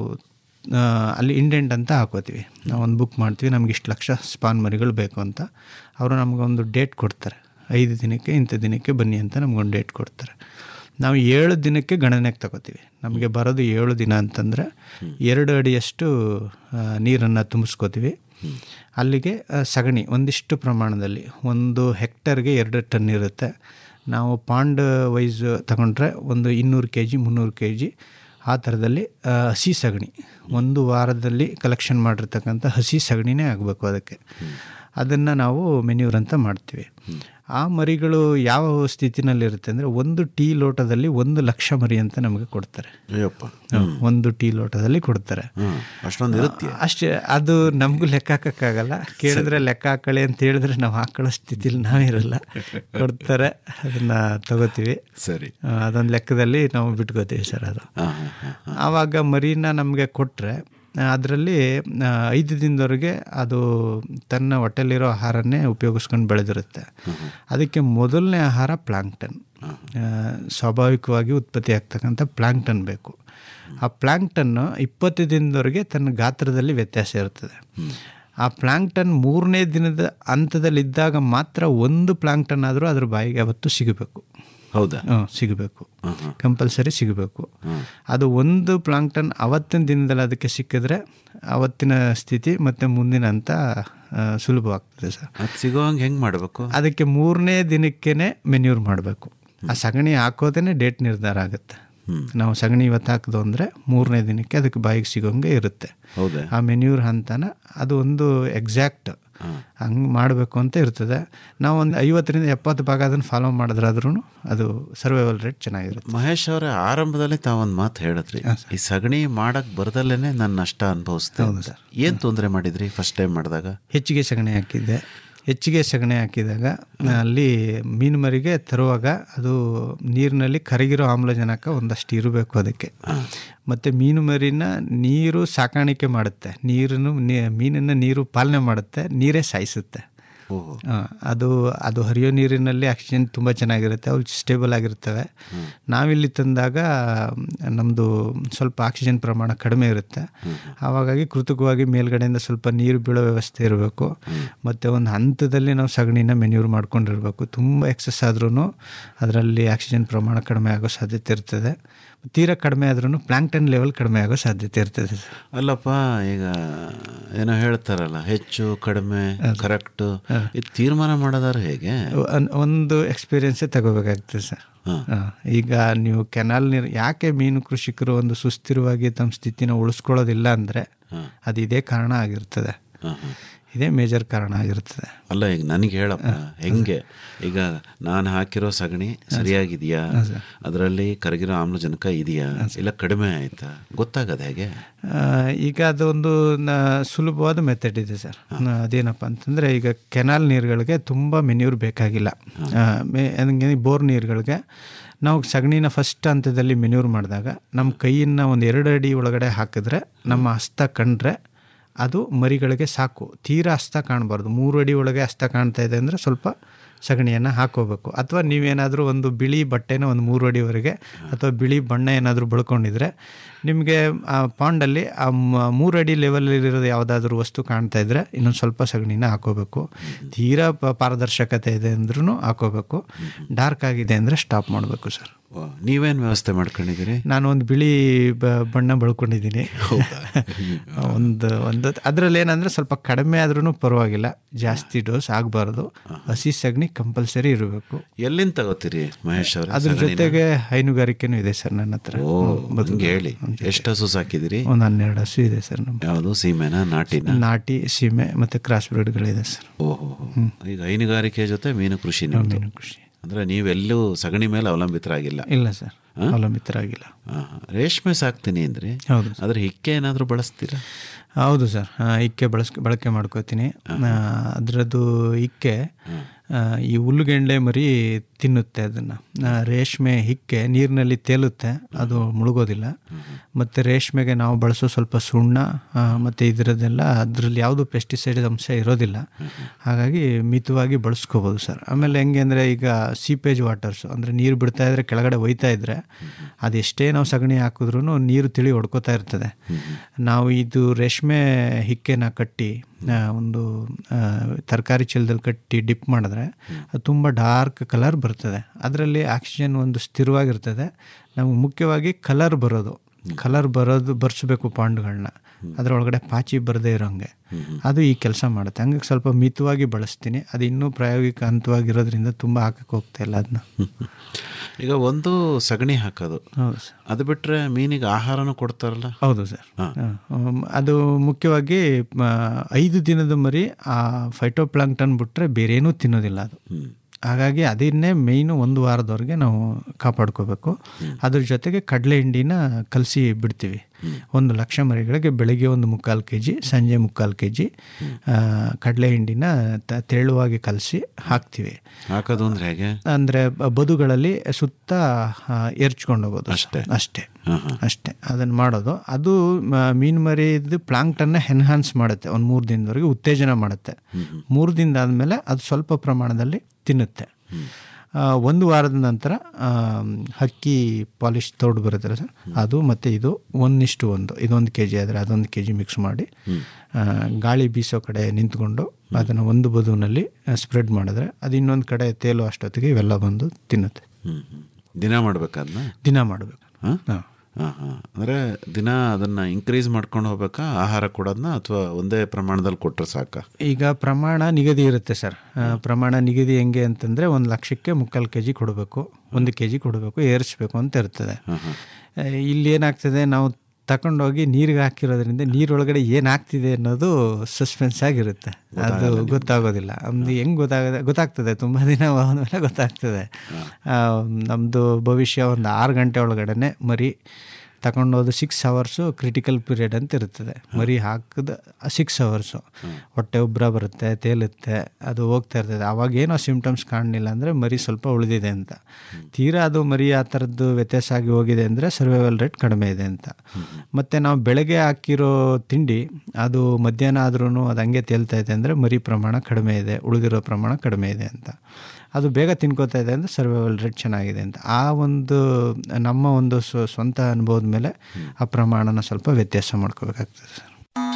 ಆ, ಅಲ್ಲಿ ಇಂಡೆಂಟ್ ಅಂತ ಹಾಕೋತೀವಿ ನಾವು ಒಂದು ಬುಕ್ ಮಾಡ್ತೀವಿ ನಮ್ಗೆ ಇಷ್ಟು ಲಕ್ಷ ಸ್ಪಾನ್ ಮರಿಗಳು ಬೇಕು ಅಂತ ಅವರು ನಮಗೊಂದು ಡೇಟ್ ಕೊಡ್ತಾರೆ ಐದು ದಿನಕ್ಕೆ ಇಂಥ ದಿನಕ್ಕೆ ಬನ್ನಿ ಅಂತ ನಮಗೊಂದು ಡೇಟ್ ಕೊಡ್ತಾರೆ ನಾವು ಏಳು ದಿನಕ್ಕೆ ಗಣನೆಗೆ ತಗೋತೀವಿ ನಮಗೆ ಬರೋದು ಏಳು ದಿನ ಅಂತಂದರೆ ಎರಡು ಅಡಿಯಷ್ಟು ನೀರನ್ನು ತುಂಬಿಸ್ಕೋತೀವಿ ಅಲ್ಲಿಗೆ ಆ, ಸಗಣಿ ಒಂದಿಷ್ಟು ಪ್ರಮಾಣದಲ್ಲಿ ಒಂದು ಹೆಕ್ಟರ್ಗೆ ಎರಡು ಟನ್ ಇರುತ್ತೆ ನಾವು ಪಾಂಡ್ ವೈಸ್ ತಗೊಂಡ್ರೆ ಒಂದು ಇನ್ನೂರು ಕೆ ಜಿ ಮುನ್ನೂರು ಕೆ ಜಿ ಆ ಥರದಲ್ಲಿ ಆ, ಹಸಿ ಸಗಣಿ ಒಂದು ವಾರದಲ್ಲಿ ಕಲೆಕ್ಷನ್ ಮಾಡಿರ್ತಕ್ಕಂಥ ಹಸಿ ಸಗಣಿನೇ ಆಗಬೇಕು ಅದಕ್ಕೆ ಅದನ್ನು ನಾವು ಮೆನ್ಯೂರ್ ಅಂತ ಮಾಡ್ತೀವಿ ಆ ಮರಿಗಳು ಯಾವ ಸ್ಥಿತಿನಲ್ಲಿರುತ್ತೆ ಅಂದರೆ ಒಂದು ಟೀ ಲೋಟದಲ್ಲಿ ಒಂದು ಲಕ್ಷ ಮರಿ ಅಂತ ನಮಗೆ ಕೊಡ್ತಾರೆ ಅಯ್ಯಪ್ಪ ಹ, ಒಂದು ಟೀ ಲೋಟದಲ್ಲಿ ಕೊಡ್ತಾರೆ ಹ್ಮ್. ಅಷ್ಟೊಂದು ಇರುತ್ತೆ ಅಷ್ಟೇ ಅದು ನಮಗೂ ಲೆಕ್ಕ ಹಾಕೋಕ್ಕಾಗಲ್ಲ ಕೇಳಿದ್ರೆ ಲೆಕ್ಕ ಹಾಕೊಳ್ಳಿ ಅಂತ ಹೇಳಿದ್ರೆ ನಾವು ಹಾಕೊಳ್ಳೋ ಸ್ಥಿತಿಲಿ ನಾವಿರಲ್ಲ ಕೊಡ್ತಾರೆ ಅದನ್ನು ತಗೋತೀವಿ ಸರಿ ಅದೊಂದು ಲೆಕ್ಕದಲ್ಲಿ ನಾವು ಬಿಟ್ಕೋತೀವಿ ಸರ್ ಅದು ಹಾ, ಹಾ, ಹಾ. ಆವಾಗ ಮರಿನ ನಮಗೆ ಕೊಟ್ಟರೆ ಅದರಲ್ಲಿ ಐದು ದಿನದವರೆಗೆ ಅದು ತನ್ನ ಹೊಟ್ಟೆಲಿರೋ ಆಹಾರನ್ನೇ ಉಪಯೋಗಿಸ್ಕೊಂಡು ಬೆಳೆದಿರುತ್ತೆ ಅದಕ್ಕೆ ಮೊದಲನೇ ಆಹಾರ ಪ್ಲಾಂಕ್ಟನ್ ಆ, ಸ್ವಾಭಾವಿಕವಾಗಿ ಉತ್ಪತ್ತಿ ಆಗ್ತಕ್ಕಂಥ ಪ್ಲಾಂಕ್ಟನ್ ಬೇಕು ಆ ಪ್ಲಾಂಕ್ಟನ್ನು ಇಪ್ಪತ್ತು ದಿನದವರೆಗೆ ತನ್ನ ಗಾತ್ರದಲ್ಲಿ ವ್ಯತ್ಯಾಸ ಇರ್ತದೆ ಆ ಪ್ಲಾಂಕ್ಟನ್ ಮೂರನೇ ದಿನದ ಹಂತದಲ್ಲಿದ್ದಾಗ ಮಾತ್ರ ಒಂದು ಪ್ಲಾಂಕ್ಟನ್ ಆದರೂ ಅದ್ರ ಬಾಯಿಗೆ ಅವತ್ತು ಸಿಗಬೇಕು ಹೌದಾ ಹ್ಮ್, ಸಿಗಬೇಕು ಕಂಪಲ್ಸರಿ ಸಿಗಬೇಕು ಅದು ಒಂದು ಪ್ಲಾಂಕ್ಟನ್ ಅವತ್ತಿನ ದಿನದಲ್ಲಿ ಅದಕ್ಕೆ ಸಿಕ್ಕಿದ್ರೆ ಅವತ್ತಿನ ಸ್ಥಿತಿ ಮತ್ತು ಮುಂದಿನ ಹಂತ ಆ, ಸುಲಭವಾಗ್ತದೆ ಸರ್ ಅದು ಸಿಗೋ ಹಂಗೆ ಹೆಂಗೆ ಮಾಡಬೇಕು ಅದಕ್ಕೆ ಮೂರನೇ ದಿನಕ್ಕೇ ಮೆನ್ಯೂರ್ ಮಾಡಬೇಕು ಆ ಸಗಣಿ ಹಾಕೋದೇ ಡೇಟ್ ನಿರ್ಧಾರ ಆಗುತ್ತೆ ನಾವು ಸಗಣಿ ಇವತ್ತು ಹಾಕಿದು ಅಂದರೆ ಮೂರನೇ ದಿನಕ್ಕೆ ಅದಕ್ಕೆ ಬಾಯಿಗೆ ಸಿಗೋಂಗೆ ಇರುತ್ತೆ ಹೌದಾ ಆ ಮೆನ್ಯೂರ್ ಹಂತನ ಅದು ಒಂದು ಎಕ್ಸಾಕ್ಟ್ ಹಂಗೆ ಮಾಡಬೇಕು ಅಂತ ಇರ್ತದೆ ನಾವು ಒಂದು ಐವತ್ತರಿಂದ ಎಪ್ಪತ್ತು ಭಾಗ ಅದನ್ನು ಫಾಲೋ ಮಾಡಿದ್ರಾದ್ರೂ ಅದು ಸರ್ವೈವಲ್ ರೇಟ್ ಚೆನ್ನಾಗಿರುತ್ತೆ ಮಹೇಶ್ ಅವರೇ ಆರಂಭದಲ್ಲಿ ತಾವೊಂದು ಮಾತು ಹೇಳಿದ್ರಿ ಈ ಸಗಣಿ ಮಾಡಕ್ ಬರ್ದಲ್ಲೇನೆ ನನ್ನ ನಷ್ಟ ಅನುಭವಿಸ್ತೆ ಅಂತ. ಏನ್ ತೊಂದರೆ ಮಾಡಿದ್ರಿ ಫಸ್ಟ್ ಟೈಮ್ ಮಾಡಿದಾಗ ಹೆಚ್ಚಿಗೆ ಸಗಣಿ ಹಾಕಿದ್ದೆ ಹೆಚ್ಚಿಗೆ ಸಗಣಿ ಹಾಕಿದಾಗ ಅಲ್ಲಿ ಮೀನು ಮರಿಗೆ ತರುವಾಗ ಅದು ನೀರಿನಲ್ಲಿ ಕರಗಿರೋ ಆಮ್ಲಜನಕ ಒಂದಷ್ಟು ಇರಬೇಕು ಅದಕ್ಕೆ ಮತ್ತು ಮೀನು ಮರಿನ ನೀರು ಸಾಕಾಣಿಕೆ ಮಾಡುತ್ತೆ ನೀರನ್ನು ಮೀನನ್ನು ನೀರು ಪಾಲನೆ ಮಾಡುತ್ತೆ ನೀರೇ ಸಾಯಿಸುತ್ತೆ ಆ, ಅದು ಅದು ಹರಿಯೋ ನೀರಿನಲ್ಲಿ ಆಕ್ಸಿಜನ್ ತುಂಬ ಚೆನ್ನಾಗಿರುತ್ತೆ ಅವು ಸ್ಟೇಬಲ್ ಆಗಿರ್ತವೆ ನಾವಿಲ್ಲಿ ತಂದಾಗ ನಮ್ಮದು ಸ್ವಲ್ಪ ಆಕ್ಸಿಜನ್ ಪ್ರಮಾಣ ಕಡಿಮೆ ಇರುತ್ತೆ ಆವಾಗಾಗಿ ಕೃತಕವಾಗಿ ಮೇಲ್ಗಡೆಯಿಂದ ಸ್ವಲ್ಪ ನೀರು ಬೀಳೋ ವ್ಯವಸ್ಥೆ ಇರಬೇಕು ಮತ್ತು ಒಂದು ಹಂತದಲ್ಲಿ ನಾವು ಸಗಣಿನ ಮೆನ್ಯೂರ್ ಮಾಡ್ಕೊಂಡಿರ್ಬೇಕು ತುಂಬ ಎಕ್ಸಸ್ ಆದ್ರೂ ಅದರಲ್ಲಿ ಆಕ್ಸಿಜನ್ ಪ್ರಮಾಣ ಕಡಿಮೆ ಆಗೋ ಸಾಧ್ಯತೆ ಇರ್ತದೆ ತೀರಾ ಕಡಿಮೆ ಆದ್ರೂ ಪ್ಲಾಂಕ್ಟನ್ ಲೆವೆಲ್ ಕಡಿಮೆ ಆಗೋ ಸಾಧ್ಯತೆ ಇರ್ತದೆ ಸರ್ ಅಲ್ಲಪ್ಪ ಈಗ ಏನೋ ಹೇಳ್ತಾರಲ್ಲ ಹೆಚ್ಚು ಕಡಿಮೆ ಕರೆಕ್ಟ್ ಇದು ತೀರ್ಮಾನ ಮಾಡೋದಾದ್ರೆ ಹೇಗೆ ಒನ್- ಒಂದು ಎಕ್ಸ್ಪೀರಿಯನ್ಸೇ ತಗೋಬೇಕಾಗ್ತದೆ ಸರ್ ಹಾ. ಈಗ ನೀವು ಕೆನಾಲ್ ನೀರು ಯಾಕೆ ಮೀನು ಕೃಷಿಕರು ಒಂದು ಸುಸ್ಥಿರವಾಗಿ ತಮ್ಮ ಸ್ಥಿತಿನ ಉಳಿಸ್ಕೊಳ್ಳೋದಿಲ್ಲ ಅಂದರೆ ಅದು ಇದೇ ಕಾರಣ ಆಗಿರ್ತದೆ ಇದೇ ಮೇಜರ್ ಕಾರಣ ಆಗಿರ್ತದೆ ಅಲ್ಲ ಈಗ ನನಗೆ ಹೇಳಪ್ಪ ಹೆಂಗೆ ಈಗ ನಾನು ಹಾಕಿರೋ ಸಗಣಿ ಸರಿಯಾಗಿದೆಯಾ ಅದರಲ್ಲಿ ಕರಗಿರೋ ಆಮ್ಲಜನಕ ಇದೆಯಾ ಇಲ್ಲ ಕಡಿಮೆ ಆಯ್ತಾ ಗೊತ್ತಾಗದ ಹೇಗೆ ಆ, ಈಗ ಅದೊಂದು ನ- ಸುಲಭವಾದ ಮೆಥಡ್ ಇದೆ ಸರ್ ನ- ಅದೇನಪ್ಪ ಅಂತಂದರೆ ಈಗ ಕೆನಾಲ್ ನೀರುಗಳಿಗೆ ತುಂಬ ಮೆನ್ಯೂರ್ ಬೇಕಾಗಿಲ್ಲ ಆ, ಮೆ- ಹಂಗೆ ಬೋರ್ ನೀರುಗಳಿಗೆ ನಾವು ಸಗಣಿನ ಫಸ್ಟ್ ಹಂತದಲ್ಲಿ ಮೆನ್ಯೂರ್ ಮಾಡಿದಾಗ ನಮ್ಮ ಕೈಯನ್ನು ಒಂದು ಎರಡು ಅಡಿ ಒಳಗಡೆ ಹಾಕಿದ್ರೆ ನಮ್ಮ ಹಸ್ತ ಕಂಡ್ರೆ ಅದು ಮರಿಗಳಿಗೆ ಸಾಕು ತೀರಾ ಹಸ್ತ ಕಾಣಬಾರ್ದು ಮೂರು ಅಡಿ ಒಳಗೆ ಹಸ್ತ ಕಾಣ್ತಾ ಇದೆ ಅಂದರೆ ಸ್ವಲ್ಪ ಸಗಣಿಯನ್ನು ಹಾಕೋಬೇಕು ಅಥವಾ ನೀವೇನಾದರೂ ಒಂದು ಬಿಳಿ ಬಟ್ಟೆನ ಒಂದು ಮೂರು ಅಡಿವರೆಗೆ ಅಥವಾ ಬಿಳಿ ಬಣ್ಣ ಏನಾದರೂ ಬಳ್ಕೊಂಡಿದ್ರೆ ನಿಮಗೆ ಆ ಪಾಂಡಲ್ಲಿ ಆ ಮ- ಮೂರು ಅಡಿ ಲೆವೆಲಲ್ಲಿರೋದು ಯಾವುದಾದ್ರೂ ವಸ್ತು ಕಾಣ್ತಾ ಇದ್ದರೆ ಇನ್ನೊಂದು ಸ್ವಲ್ಪ ಸಗಣಿನ ಹಾಕೋಬೇಕು ತೀರಾ ಪ- ಪಾರದರ್ಶಕತೆ ಇದೆ ಅಂದ್ರೂ ಹಾಕೋಬೇಕು ಡಾರ್ಕ್ ಆಗಿದೆ ಅಂದರೆ ಸ್ಟಾಪ್ ಮಾಡಬೇಕು ಸರ್ ನೀವೇನು ವ್ಯವಸ್ಥೆ ಮಾಡ್ಕೊಂಡಿದ್ದೀರಿ ನಾನು ಒಂದು ಬಿಳಿ ಬ- ಬಣ್ಣ ಬಳ್ಕೊಂಡಿದ್ದೀನಿ ಒಂದು ಒಂದು ಅದರಲ್ಲಿ ಏನಂದರೆ ಸ್ವಲ್ಪ ಕಡಿಮೆ ಆದ್ರೂ ಪರವಾಗಿಲ್ಲ ಜಾಸ್ತಿ ಡೋಸ್ ಆಗಬಾರ್ದು ಹಸಿ ಸಗಣಿ ಕಂಪಲ್ಸರಿ ಇರಬೇಕು ಎಲ್ಲಿಂದ ತಗೋತೀರಿ ಮಹೇಶ್ ಅವ್ರೆ ಅದ್ರ ಸಗಣಿನ? ಜೊತೆಗೆ ಹೈನುಗಾರಿಕೆನೂ ಇದೆ ಸರ್ ನನ್ನ ಹತ್ರ ಓ ಹಂಗೆ ಹೇಳಿ ಎಷ್ಟು ಹಸು ಸಾಕಿದಿರಿ ಒಂದು ಹನ್ನೆರಡು ಹಸು ಇದೆ ಸರ್ ನಮ್ಮ ಯಾವುದು ಸೀಮೆನಾ ನಾಟಿನ ನಾಟಿ ಸೀಮೆ ಮತ್ತು ಕ್ರಾಸ್ ಬ್ರೀಡ್ಗಳಿದೆ ಸರ್ ಓಹೋ ಈಗ ಹೈನುಗಾರಿಕೆ ಜೊತೆ ಮೀನು ಕೃಷಿ ನಿಮ್ದು. ಮೀನು ಕೃಷಿ ಅಂದ್ರೆ ನೀವೆಲ್ಲೂ ಸಗಣಿ ಮೇಲೆ ಅವಲಂಬಿತರಾಗಿಲ್ಲ ಇಲ್ಲ ಸರ್ ಅವಲಂಬಿತರಾಗಿಲ್ಲ ಆ, ರೇಷ್ಮೆ ಸಾಕ್ತೀನಿ ಅಂದ್ರೆ ಹೌದು ಅದ್ರ ಹಿಕ್ಕೆ ಏನಾದರೂ ಬಳಸ್ತೀರಾ ಹೌದು ಸರ್ ಆ, ಇಕ್ಕೆ ಬಳಸ್ ಬಳಕೆ ಮಾಡ್ಕೋತೀನಿ ಅದರದ್ದು ಇಕ್ಕೆ ಆ, ಈ ಹುಲ್ಲುಗೆಂಡೆ ಮರಿ ತಿನ್ನುತ್ತೆ ಅದನ್ನು ರೇಷ್ಮೆ ಹಿಕ್ಕೆ ನೀರಿನಲ್ಲಿ ತೇಲುತ್ತೆ ಅದು ಮುಳುಗೋದಿಲ್ಲ ಮತ್ತು ರೇಷ್ಮೆಗೆ ನಾವು ಬಳಸೋ ಸ್ವಲ್ಪ ಸುಣ್ಣ ಆ, ಮತ್ತು ಇದರದ್ದೆಲ್ಲ ಅದರಲ್ಲಿ ಯಾವುದು ಪೆಸ್ಟಿಸೈಡ್ ಅಂಶ ಇರೋದಿಲ್ಲ ಹಾಗಾಗಿ ಮಿತವಾಗಿ ಬಳಸ್ಕೋಬೋದು ಸರ್ ಆಮೇಲೆ ಹೆಂಗೆ ಅಂದರೆ ಈಗ ಸೀಪೇಜ್ ವಾಟರ್ಸು ಅಂದರೆ ನೀರು ಬಿಡ್ತಾ ಇದ್ರೆ ಕೆಳಗಡೆ ಒಯ್ತಾ ಇದ್ದರೆ ಅದೆಷ್ಟೇ ನಾವು ಸಗಣಿ ಹಾಕಿದ್ರೂ ನೀರು ತಿಳಿ ಹೊಡ್ಕೋತಾ ಇರ್ತದೆ ನಾವು ಇದು ರೇಷ್ಮೆ ಹಿಕ್ಕೆನ ಕಟ್ಟಿ ಆ, ಒಂದು ತರಕಾರಿ ಚೀಲದಲ್ಲಿ ಕಟ್ಟಿ ಡಿಪ್ ಮಾಡಿದ್ರೆ ಅದು ತುಂಬ ಡಾರ್ಕ್ ಕಲರ್ ಬರ್ತದೆ ಅದರಲ್ಲಿ ಆಕ್ಸಿಜನ್ ಒಂದು ಸ್ಥಿರವಾಗಿರ್ತದೆ ನಮಗೆ ಮುಖ್ಯವಾಗಿ ಕಲರ್ ಬರೋದು ಕಲರ್ ಬರೋದು ಬರ್ಸ್ಬೇಕು ಪಾಂಡ್ಗಳನ್ನ ಅದರೊಳಗಡೆ ಪಾಚಿ ಬರದೇ ಇರೋಂಗೆ ಅದು ಈ ಕೆಲಸ ಮಾಡುತ್ತೆ ಹಂಗಾಗಿ ಸ್ವಲ್ಪ ಮಿತವಾಗಿ ಬಳಸ್ತೀನಿ ಅದು ಇನ್ನೂ ಪ್ರಾಯೋಗಿಕ ಹಂತವಾಗಿರೋದ್ರಿಂದ ತುಂಬ ಹಾಕಕ್ಕೆ ಹೋಗ್ತಾ ಇಲ್ಲ ಅದನ್ನ ಈಗ ಒಂದು ಸಗಣಿ ಹಾಕೋದು ಹೌದು ಸರ್ ಅದು ಬಿಟ್ರೆ ಮೀನಿಗೆ ಆಹಾರನೂ ಕೊಡ್ತಾರಲ್ಲ ಹೌದು ಸರ್ ಹ್ಮ್. ಅದು ಮುಖ್ಯವಾಗಿ ಮ, ಐದು ದಿನದ ಮರಿ ಆ ಫೈಟೋಪ್ಲಾಂಕ್ಟನ್ ಬಿಟ್ಟರೆ ಬೇರೇನೂ ತಿನ್ನೋದಿಲ್ಲ ಅದು ಹಾಗಾಗಿ ಅದನ್ನೇ ಮೇಯ್ನು ಒಂದು ವಾರದವರೆಗೆ ನಾವು ಕಾಪಾಡ್ಕೋಬೇಕು ಅದ್ರ ಜೊತೆಗೆ ಕಡಲೆ ಹಿಂಡಿನ ಕಲಸಿ ಬಿಡ್ತೀವಿ ಒಂದು ಲಕ್ಷ ಮರಿಗಳಿಗೆ ಬೆಳಿಗ್ಗೆ ಒಂದು ಮುಕ್ಕಾಲು ಕೆ ಜಿ ಸಂಜೆ ಮುಕ್ಕಾಲು ಕೆ ಜಿ ಕಡಲೆ ಹಿಂಡಿನ ತ- ತೆಳುವಾಗಿ ಕಲಸಿ ಹಾಕ್ತೀವಿ ಹಾಕೋದು ಅಂದ್ರೆ ಹೇಗೆ ಅಂದರೆ ಬದುಗಳಲ್ಲಿ ಸುತ್ತ ಆ, ಎರ್ಚ್ಕೊಂಡು ಹೋಗೋದು ಅಷ್ಟೇ ಅಷ್ಟೇ ಅಷ್ಟೇ ಅದನ್ನು ಮಾಡೋದು ಅದು ಮ- ಮೀನು ಮರಿದು ಪ್ಲಾಂಕ್ಟನ್ನ ಎನ್ಹಾನ್ಸ್ ಮಾಡುತ್ತೆ ಒಂದು ಮೂರು ದಿನದವರೆಗೆ ಉತ್ತೇಜನ ಮಾಡುತ್ತೆ ಮೂರು ದಿನದ ಆದಮೇಲೆ ಅದು ಸ್ವಲ್ಪ ಪ್ರಮಾಣದಲ್ಲಿ ತಿನ್ನುತ್ತೆ ಆ, ಒಂದು ವಾರದ ನಂತರ ಆ, ಹಕ್ಕಿ ಪಾಲಿಶ್ ತೌಡು ಬರುತ್ತಲ್ಲ ಸರ್ ಅದು ಮತ್ತು ಇದು ಒಂದಿಷ್ಟು ಒಂದು ಇದೊಂದು ಕೆ ಜಿ ಆದರೆ ಅದೊಂದು ಕೆ ಜಿ ಮಿಕ್ಸ್ ಮಾಡಿ ಆ, ಗಾಳಿ ಬೀಸೋ ಕಡೆ ನಿಂತ್ಕೊಂಡು ಅದನ್ನು ಒಂದು ಬದುವಿನಲ್ಲಿ ಸ್ಪ್ರೆಡ್ ಮಾಡಿದ್ರೆ ಅದು ಇನ್ನೊಂದು ಕಡೆ ತೇಲೋ ಅಷ್ಟೊತ್ತಿಗೆ ಇವೆಲ್ಲ ಬಂದು ತಿನ್ನುತ್ತೆ ಹ್ಮ್ ಹ್ಮ್. ದಿನ ಮಾಡ್ಬೇಕಾದ್ನ ದಿನ ಮಾಡಬೇಕು ಹಾಂ ಹಾಂ ಅಂದರೆ ದಿನ ಅದನ್ನು ಇನ್ಕ್ರೀಸ್ ಮಾಡ್ಕೊಂಡು ಹೋಗ್ಬೇಕಾ ಆಹಾರ ಕೊಡೋದನ್ನ ಅಥವಾ ಒಂದೇ ಪ್ರಮಾಣದಲ್ಲಿ ಕೊಟ್ಟರೆ ಸಾಕ ಈಗ ಪ್ರಮಾಣ ನಿಗದಿ ಇರುತ್ತೆ ಸರ್ ಆ, ಪ್ರಮಾಣ ನಿಗದಿ ಹೆಂಗೆ ಅಂತಂದರೆ ಒಂದು ಲಕ್ಷಕ್ಕೆ ಮುಕ್ಕಾಲು ಕೆ ಜಿ ಕೊಡಬೇಕು ಒಂದು ಕೆ ಜಿ ಕೊಡಬೇಕು ಏರಿಸ್ಬೇಕು ಅಂತ ಇರ್ತದೆ ಆ, ಇಲ್ಲಿ ಏನಾಗ್ತದೆ ನಾವು ತಗೊಂಡೋಗಿ ನೀರಿಗೆ ಹಾಕಿರೋದ್ರಿಂದ ನೀರೊಳಗಡೆ ಏನಾಗ್ತಿದೆ ಅನ್ನೋದು ಸಸ್ಪೆನ್ಸ್ ಆಗಿರುತ್ತೆ ಅದು ಗೊತ್ತಾಗೋದಿಲ್ಲ ಒಂದು ಹೆಂಗೆ ಗೊತ್ತಾಗದೆ ಗೊತ್ತಾಗ್ತದೆ ತುಂಬ ದಿನ ಹೋದ್ಮೇಲೆ ಗೊತ್ತಾಗ್ತದೆ ನಮ್ಮದು ಭವಿಷ್ಯ ಒಂದು ಆರು ಗಂಟೆ ಒಳಗಡೆ ಮರಿ ತಗೊಂಡೋದು ಸಿಕ್ಸ್ ಅವರ್ಸು ಕ್ರಿಟಿಕಲ್ ಪೀರಿಯಡ್ ಅಂತ ಇರ್ತದೆ ಮರಿ ಹಾಕಿದ ಸಿಕ್ಸ್ ಅವರ್ಸು ಹೊಟ್ಟೆ ಉಬ್ಬರ ಬರುತ್ತೆ ತೇಲುತ್ತೆ ಅದು ಹೋಗ್ತಾ ಇರ್ತದೆ ಅವಾಗ ಏನೋ ಸಿಮ್ಟಮ್ಸ್ ಕಾಣಲಿಲ್ಲ ಅಂದರೆ ಮರಿ ಸ್ವಲ್ಪ ಉಳಿದಿದೆ ಅಂತ ತೀರಾ ಅದು ಮರಿ ಆ ಥರದ್ದು ವ್ಯತ್ಯಾಸ ಆಗಿ ಹೋಗಿದೆ ಅಂದರೆ ಸರ್ವೈವಲ್ ರೇಟ್ ಕಡಿಮೆ ಇದೆ ಅಂತ ಮತ್ತು ನಾವು ಬೆಳಗ್ಗೆ ಹಾಕಿರೋ ತಿಂಡಿ ಅದು ಮಧ್ಯಾಹ್ನ ಆದ್ರೂ ಅದು ಹಂಗೆ ತೇಲ್ತಾ ಇದೆ ಅಂದರೆ ಮರಿ ಪ್ರಮಾಣ ಕಡಿಮೆ ಇದೆ ಉಳಿದಿರೋ ಪ್ರಮಾಣ ಕಡಿಮೆ ಇದೆ ಅಂತ ಅದು ಬೇಗ ತಿನ್ಕೋತಾ ಇದೆ ಅಂದರೆ ಸರ್ವೈವಲ್ ರೇಟ್ ಚೆನ್ನಾಗಿದೆ ಅಂತ ಆ ಒಂದು ನಮ್ಮ ಒಂದು ಸ್ವ- ಸ್ವಂತ ಅನುಭವದ ಮೇಲೆ ಆ ಪ್ರಮಾಣನ ಸ್ವಲ್ಪ ವ್ಯತ್ಯಾಸ ಮಾಡ್ಕೋಬೇಕಾಗ್ತದೆ ಸರ್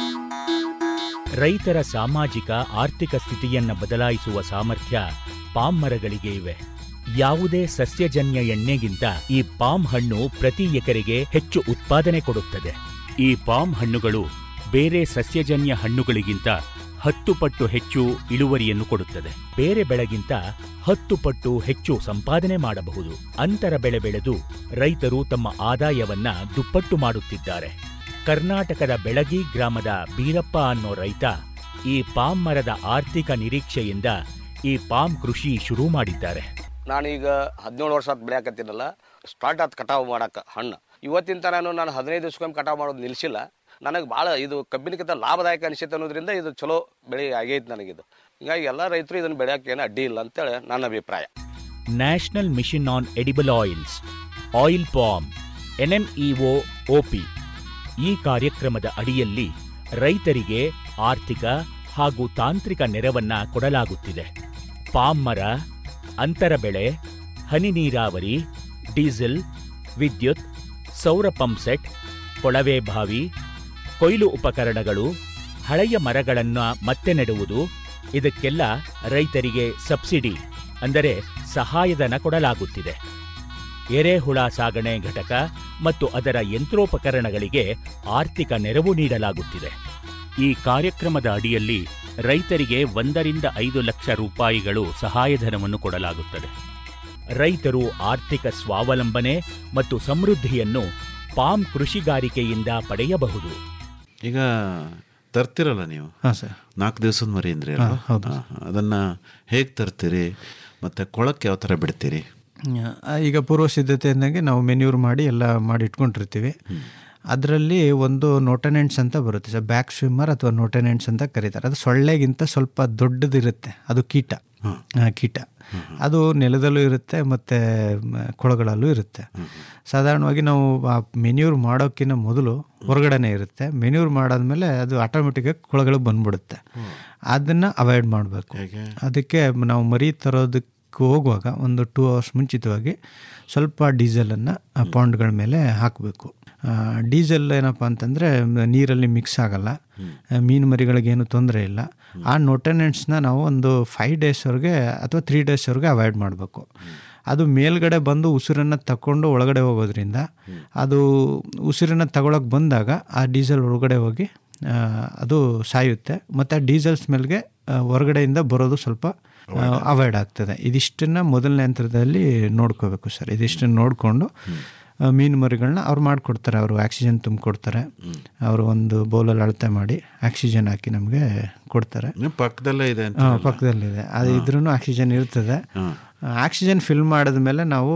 ರೈತರ ಸಾಮಾಜಿಕ ಆರ್ಥಿಕ ಸ್ಥಿತಿಯನ್ನ ಬದಲಾಯಿಸುವ ಸಾಮರ್ಥ್ಯ ಪಾಮ್ ಮರಗಳಿಗೆ ಇವೆ ಯಾವುದೇ ಸಸ್ಯಜನ್ಯ ಎಣ್ಣೆಗಿಂತ ಈ ಪಾಮ್ ಹಣ್ಣು ಪ್ರತಿ ಎಕರೆಗೆ ಹೆಚ್ಚು ಉತ್ಪಾದನೆ ಕೊಡುತ್ತದೆ ಈ ಪಾಮ್ ಹಣ್ಣುಗಳು ಬೇರೆ ಸಸ್ಯಜನ್ಯ ಹಣ್ಣುಗಳಿಗಿಂತ ಹತ್ತು ಪಟ್ಟು ಹೆಚ್ಚು ಇಳುವರಿಯನ್ನು ಕೊಡುತ್ತದೆ ಬೇರೆ ಬೆಳೆಗಿಂತ ಹತ್ತು ಪಟ್ಟು ಹೆಚ್ಚು ಸಂಪಾದನೆ ಮಾಡಬಹುದು ಅಂತರ ಬೆಳೆ ಬೆಳೆದು ರೈತರು ತಮ್ಮ ಆದಾಯವನ್ನ ದುಪ್ಪಟ್ಟು ಮಾಡುತ್ತಿದ್ದಾರೆ ಕರ್ನಾಟಕದ ಬೆಳಗಿ ಗ್ರಾಮದ ಬೀರಪ್ಪ ಅನ್ನೋ ರೈತ ಈ ಪಾಮ್ ಮರದ ಆರ್ಥಿಕ ನಿರೀಕ್ಷೆಯಿಂದ ಈ ಪಾಮ್ ಕೃಷಿ ಶುರು ಮಾಡಿದ್ದಾರೆ ನಾನೀಗ ಹದಿನೇಳು ವರ್ಷ ಆತ್ ಬೆಳೆಯಕತ್ತೀನಲ್ಲ ಸ್ಟಾರ್ಟ್ ಆತ್ ಕಟಾವು ಮಾಡಕ್ಕೆ ಹಣ್ಣು ಇವತ್ತಿನ ತನಕ ನಾನು ಹದಿನೈದು ದಿವ್ಸಕ್ಕೊಮ್ಮೆ ಕಟಾವು ಮಾಡೋದು ನಿಲ್ಲಿಸಿಲ್ಲ ನನಗೆ ಭಾಳ ಇದು ಕಬ್ಬಿನಕ್ಕಿಂತ ಲಾಭದಾಯಕ ಅನಿಸುತ್ತೆ ಅನ್ನೋದ್ರಿಂದ ಇದು ಚಲೋ ಬೆಳೆ ಆಗೈತೆ ನನಗಿದು ಹಿಂಗಾಗಿ ಎಲ್ಲ ರೈತರು ಇದನ್ನು ಬೆಳೆಯೋಕೆ ಏನು ಅಡ್ಡಿ ಇಲ್ಲ ಅಂತೇಳಿ ನನ್ನ ಅಭಿಪ್ರಾಯ national mission on edible oils oil palm NMEO OP ಈ ಕಾರ್ಯಕ್ರಮದ ಅಡಿಯಲ್ಲಿ ರೈತರಿಗೆ ಆರ್ಥಿಕ ಹಾಗೂ ತಾಂತ್ರಿಕ ನೆರವನ್ನ ಕೊಡಲಾಗುತ್ತಿದೆ ಪಾಮ್ ಮರ ಅಂತರ ಬೆಳೆ ಹನಿ ನೀರಾವರಿ ಡೀಸೆಲ್ ವಿದ್ಯುತ್ ಸೌರ ಪಂಪ್ಸೆಟ್ ಕೊಳವೆ ಬಾವಿ ಕೊಯ್ಲು ಉಪಕರಣಗಳು ಹಳೆಯ ಮರಗಳನ್ನು ಮತ್ತೆ ನೆಡುವುದು ಇದಕ್ಕೆಲ್ಲ ರೈತರಿಗೆ ಸಬ್ಸಿಡಿ ಅಂದರೆ ಸಹಾಯಧನ ಕೊಡಲಾಗುತ್ತಿದೆ ಎರೆಹುಳ ಸಾಗಣೆ ಘಟಕ ಮತ್ತು ಅದರ ಯಂತ್ರೋಪಕರಣಗಳಿಗೆ ಆರ್ಥಿಕ ನೆರವು ನೀಡಲಾಗುತ್ತಿದೆ ಈ ಕಾರ್ಯಕ್ರಮದ ಅಡಿಯಲ್ಲಿ ರೈತರಿಗೆ ಒಂದರಿಂದ ಐದು ಲಕ್ಷ ರೂಪಾಯಿಗಳು ಸಹಾಯಧನವನ್ನು ಕೊಡಲಾಗುತ್ತದೆ ರೈತರು ಆರ್ಥಿಕ ಸ್ವಾವಲಂಬನೆ ಮತ್ತು ಸಮೃದ್ಧಿಯನ್ನು ಪಾಮ್ ಕೃಷಿಗಾರಿಕೆಯಿಂದ ಪಡೆಯಬಹುದು ಈಗ ತರ್ತಿರಲ್ಲ ನೀವು ಹಾಂ ಸರ್ ನಾಲ್ಕು ದಿವಸದ ಮರಿ ಅಂದ್ರಿ ಅಲ್ವಾ? ಹಾ, ಹೌದು. ಹಾ, ಹಾ. ಅದನ್ನ ಹೇಗೆ ತರ್ತೀರಿ ಮತ್ತೆ ಕೊಳಕ್ಕೆ ಯಾವ ಥರ ಬಿಡ್ತೀರಿ ಆ, ಈಗ ಪೂರ್ವ ಸಿದ್ಧತೆಯಿಂದಾಗೆ ನಾವು ಮೆನ್ಯೂರ್ ಮಾಡಿ ಎಲ್ಲ ಮಾಡಿ ಇಟ್ಕೊಂಡಿರ್ತೀವಿ ಅದರಲ್ಲಿ ಒಂದು ನೋಟನೆಂಟ್ಸ್ ಅಂತ ಬರುತ್ತೆ ಸರ್ ಬ್ಯಾಕ್ ಸ್ವಿಮ್ಮರ್ ಅಥವಾ ನೋಟನೆಂಟ್ಸ್ ಅಂತ ಕರೀತಾರೆ ಅದು ಸೊಳ್ಳೆಗಿಂತ ಸ್ವಲ್ಪ ದೊಡ್ಡದಿರುತ್ತೆ ಅದು ಕೀಟ ಆ, ಕೀಟ ಅದು ನೆಲದಲ್ಲೂ ಇರುತ್ತೆ ಮತ್ತು ಕೊಳಗಳಲ್ಲೂ ಇರುತ್ತೆ ಸಾಧಾರಣವಾಗಿ ನಾವು ಆ ಮೆನ್ಯೂರ್ ಮಾಡೋಕ್ಕಿಂತ ಮೊದಲು ಹೊರಗಡೆನೇ ಇರುತ್ತೆ ಮೆನ್ಯೂರ್ ಮಾಡಾದ್ಮೇಲೆ ಅದು ಆಟೋಮೆಟಿಕಾಗಿ ಕೊಳಗಳು ಬಂದ್ಬಿಡುತ್ತೆ ಅದನ್ನು ಅವಾಯ್ಡ್ ಮಾಡಬೇಕು ಅದಕ್ಕೆ ನಾವು ಮರಿ ತರೋದಕ್ಕೆ ಹೋಗುವಾಗ ಒಂದು ಟೂ ಅವರ್ಸ್ ಮುಂಚಿತವಾಗಿ ಸ್ವಲ್ಪ ಡೀಸೆಲನ್ನು ಪಾಂಡ್ಗಳ ಮೇಲೆ ಹಾಕಬೇಕು ಡೀಸೆಲ್ ಏನಪ್ಪ ಅಂತಂದರೆ ನೀರಲ್ಲಿ ಮಿಕ್ಸ್ ಆಗಲ್ಲ ಮೀನು ಮರಿಗಳಿಗೇನು ತೊಂದರೆ ಇಲ್ಲ ಆ ನೋಟೆನೆಂಟ್ಸ್ನ ನಾವು ಒಂದು ಫೈವ್ ಡೇಸ್ವರೆಗೆ ಅಥವಾ ತ್ರೀ ಡೇಸ್ವರೆಗೆ ಅವಾಯ್ಡ್ ಮಾಡಬೇಕು ಅದು ಮೇಲ್ಗಡೆ ಬಂದು ಉಸಿರನ್ನು ತಗೊಂಡು ಒಳಗಡೆ ಹೋಗೋದ್ರಿಂದ ಅದು ಉಸಿರನ್ನು ತಗೊಳಕ್ಕೆ ಬಂದಾಗ ಆ ಡೀಸೆಲ್ ಒಳಗಡೆ ಹೋಗಿ ಆ, ಅದು ಸಾಯುತ್ತೆ ಮತ್ತು ಆ ಡೀಸೆಲ್ ಸ್ಮೆಲ್ಗೆ ಆ, ಹೊರಗಡೆಯಿಂದ ಬರೋದು ಸ್ವಲ್ಪ ಅವಾಯ್ಡ್ ಆಗ್ತದೆ ಇದಿಷ್ಟನ್ನು ಮೊದಲನೇ ಹಂತದಲ್ಲಿ ನೋಡ್ಕೋಬೇಕು ಸರ್ ಇದಿಷ್ಟನ್ನು ನೋಡಿಕೊಂಡು ಮೀನು ಮರಿಗಳನ್ನ ಅವ್ರು ಮಾಡಿಕೊಡ್ತಾರೆ ಅವರು ಆಕ್ಸಿಜನ್ ತುಂಬಿಕೊಡ್ತಾರೆ ಅವರು ಒಂದು ಬೌಲಲ್ಲಿ ಅಳತೆ ಮಾಡಿ ಆಕ್ಸಿಜನ್ ಹಾಕಿ ನಮಗೆ ಕೊಡ್ತಾರೆ ನೀವು ಪಕ್ಕದಲ್ಲೇ ಇದೆ ಅಂತ ಹಾಂ ಪಕ್ಕದಲ್ಲಿದೆ ಅದು ಇದ್ರೂ ಆಕ್ಸಿಜನ್ ಇರ್ತದೆ ಆಕ್ಸಿಜನ್ ಫಿಲ್ ಮಾಡಿದ್ಮೇಲೆ ನಾವು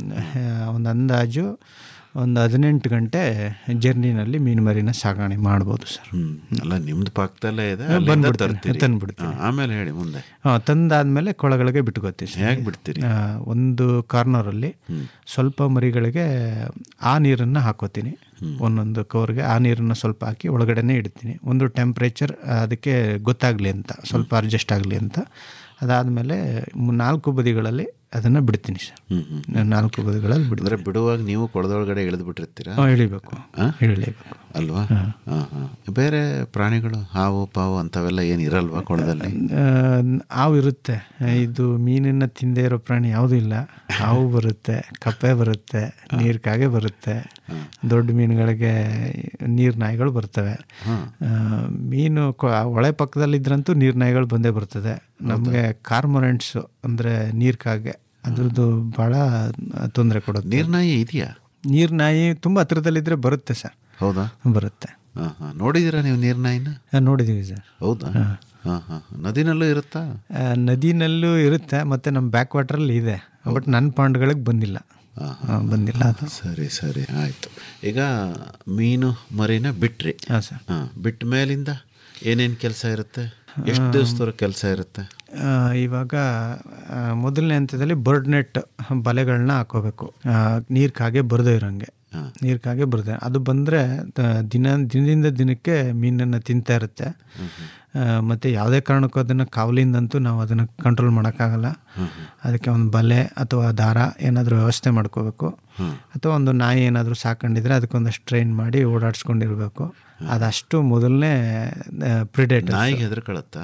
ಆ, ಒಂದು ಅಂದಾಜು ಒಂದು ಹದಿನೆಂಟು ಗಂಟೆ ಜರ್ನಿನಲ್ಲಿ ಮೀನು ಮರಿನ ಸಾಗಣೆ ಮಾಡ್ಬೋದು ಸರ್ ಹ್ಮ್. ಅಲ್ಲ ನಿಮ್ದು ಪಕ್ಕದಲ್ಲೇ ಇದೆ ಹಾ, ಅಲ್ಲಿಂದ ಬಂದ್ಬಿಡ್ತೀನಿ, ತರ್ತೀರಿ. ತಂದ್ಬಿಡ್ತೀನಿ. ಹಾ, ಆಮೇಲೆ ಹೇಳಿ ಮುಂದೆ ಹಾಂ ತಂದಾದ್ಮೇಲೆ ಕೊಳಗಳಿಗೆ ಬಿಟ್ಕೋತೀವಿ ಸರ್. ಹೇಗೆ ಬಿಡ್ತೀರಿ ಆ, ಒಂದು ಕಾರ್ನರಲ್ಲಿ ಸ್ವಲ್ಪ ಮರಿಗಳಿಗೆ ಆ ನೀರನ್ನು ಹಾಕೋತೀನಿ ಒಂದೊಂದು ಕವರ್ಗೆ ಆ ನೀರನ್ನು ಸ್ವಲ್ಪ ಹಾಕಿ ಒಳಗಡೆನೇ ಇಡ್ತೀನಿ ಒಂದು ಟೆಂಪ್ರೇಚರ್ ಅದಕ್ಕೆ ಗೊತ್ತಾಗಲಿ ಅಂತ ಸ್ವಲ್ಪ ಅಡ್ಜಸ್ಟ್ ಆಗಲಿ ಅಂತ ಅದಾದಮೇಲೆ ನಾಲ್ಕು ಬದಿಗಳಲ್ಲಿ ಅದನ್ನು ಬಿಡ್ತೀನಿ ಸರ್ ಹ್ಮ್, ಹ್ಮ್. ನಾಲ್ಕು ಬದಿಗಳಲ್ಲಿ ಬಿಡ್ತೀನಿ ಅಂದ್ರೆ ಬಿಡುವಾಗ ನೀವು ಕೊಳದೊಳಗಡೆ ಇಳಿದು ಬಿಟ್ಟಿರ್ತೀರಾ ಹಾಂ, ಇಳಿಬೇಕು ಆ? ಇಳಿಬೇಕು ಅಲ್ವಾ ಹಾ, ಹಾ. ಬೇರೆ ಪ್ರಾಣಿಗಳು ಹಾವು ಪಾವು ಅಂತವೆಲ್ಲ ಏನು ಇರಲ್ವಾ ಕೊಳದಲ್ಲಿ ಆ, ಹಾವು ಇರುತ್ತೆ ಇದು ಮೀನನ್ನ ತಿಂದೇ ಇರೋ ಪ್ರಾಣಿ ಯಾವುದೂ ಇಲ್ಲ ಹಾವು ಬರುತ್ತೆ ಕಪ್ಪೆ ಬರುತ್ತೆ ನೀರು ಕಾಗೆ ಬರುತ್ತೆ ದೊಡ್ಡ ಮೀನುಗಳಿಗೆ ನೀರು ನಾಯಿಗಳು ಬರ್ತವೆ ಆ, ಮೀನು ಕೊ- ಹೊಳೆ ಪಕ್ಕದಲ್ಲಿದ್ರಂತೂ ನೀರು ನಾಯಿಗಳು ಬಂದೇ ಬರ್ತದೆ ನಮಗೆ ಕಾರ್ಮೊರೆಂಟ್ಸು ಅಂದರೆ ನೀರು ಕಾಗೆ ಅದ್ರದ್ದು ಭಾಳ ತೊಂದರೆ ಕೊಡುತ್ತೆ ನೀರ್ನಾಯಿ ಇದೆಯಾ ನೀರು ನಾಯಿ ತುಂಬ ಹತ್ರದಲ್ಲಿದ್ದರೆ ಬರುತ್ತೆ ಸರ್ ಹೌದಾ ಬರುತ್ತೆ ಹಾ, ಹಾ. ನೋಡಿದೀರಾ ನೀವು ನೀರ್ನಾಯಿನ ಆ, ನೋಡಿದ್ದೀವಿ ಸರ್ ಹೌದಾ ಹಾ, ಹಾ. ನದಿನಲ್ಲೂ ಇರುತ್ತಾ ಆ, ನದಿನಲ್ಲೂ ಇರುತ್ತೆ ಮತ್ತು ನಮ್ಮ ಬ್ಯಾಕ್ ವಾಟ್ರಲ್ಲಿ ಇದೆ ಬಟ್ ನನ್ನ ಪಾಂಡ್ಗಳಿಗೆ ಬಂದಿಲ್ಲ ಆ, ಬಂದಿಲ್ಲ ಅದು ಸರಿ ಸರಿ ಆಯ್ತು ಈಗ ಮೀನು ಮರಿನ ಬಿಟ್ರಿ ಹಾಂ ಸರ್ ಹಾ, ಬಿಟ್ಟ ಮೇಲಿಂದ ಏನೇನು ಕೆಲಸ ಇರುತ್ತೆ ಎಷ್ಟು ದಿವಸದವರೆಗೆ ಕೆಲಸ ಇರುತ್ತೆ ಆ, ಇವಾಗ ಆ, ಮೊದಲನೇ ಹಂತದಲ್ಲಿ ಬರ್ಡ್ ನೆಟ್ ಬಲೆಗಳನ್ನ ಹಾಕೋಬೇಕು ನೀರು ಕಾಗೆ ಬರದೇ ಇರೋಂಗೆ ನೀರು ಕಾಗೆ ಬರದೆ ಅದು ಬಂದರೆ ದಿನ ದಿನದಿಂದ ದಿನಕ್ಕೆ ಮೀನನ್ನು ತಿಂತಾ ಇರುತ್ತೆ ಆ, ಮತ್ತು ಯಾವುದೇ ಕಾರಣಕ್ಕೂ ಅದನ್ನು ಕಾವಲಿಂದಂತೂ ನಾವು ಅದನ್ನು ಕಂಟ್ರೋಲ್ ಮಾಡೋಕ್ಕಾಗಲ್ಲ ಅದಕ್ಕೆ ಒಂದು ಬಲೆ ಅಥವಾ ದಾರ ಏನಾದರೂ ವ್ಯವಸ್ಥೆ ಮಾಡ್ಕೋಬೇಕು ಅಥವಾ ಒಂದು ನಾಯಿ ಏನಾದರೂ ಸಾಕೊಂಡಿದ್ರೆ ಅದಕ್ಕೊಂದಷ್ಟು ಟ್ರೈನ್ ಮಾಡಿ ಓಡಾಡಿಸ್ಕೊಂಡಿರ್ಬೇಕು ಅದಷ್ಟು ಮೊದಲನೇ ಪ್ರಿಡೇಟ್ ನಾಯಿಗೆ ಹೆದರ್ಕೊಳತ್ತಾ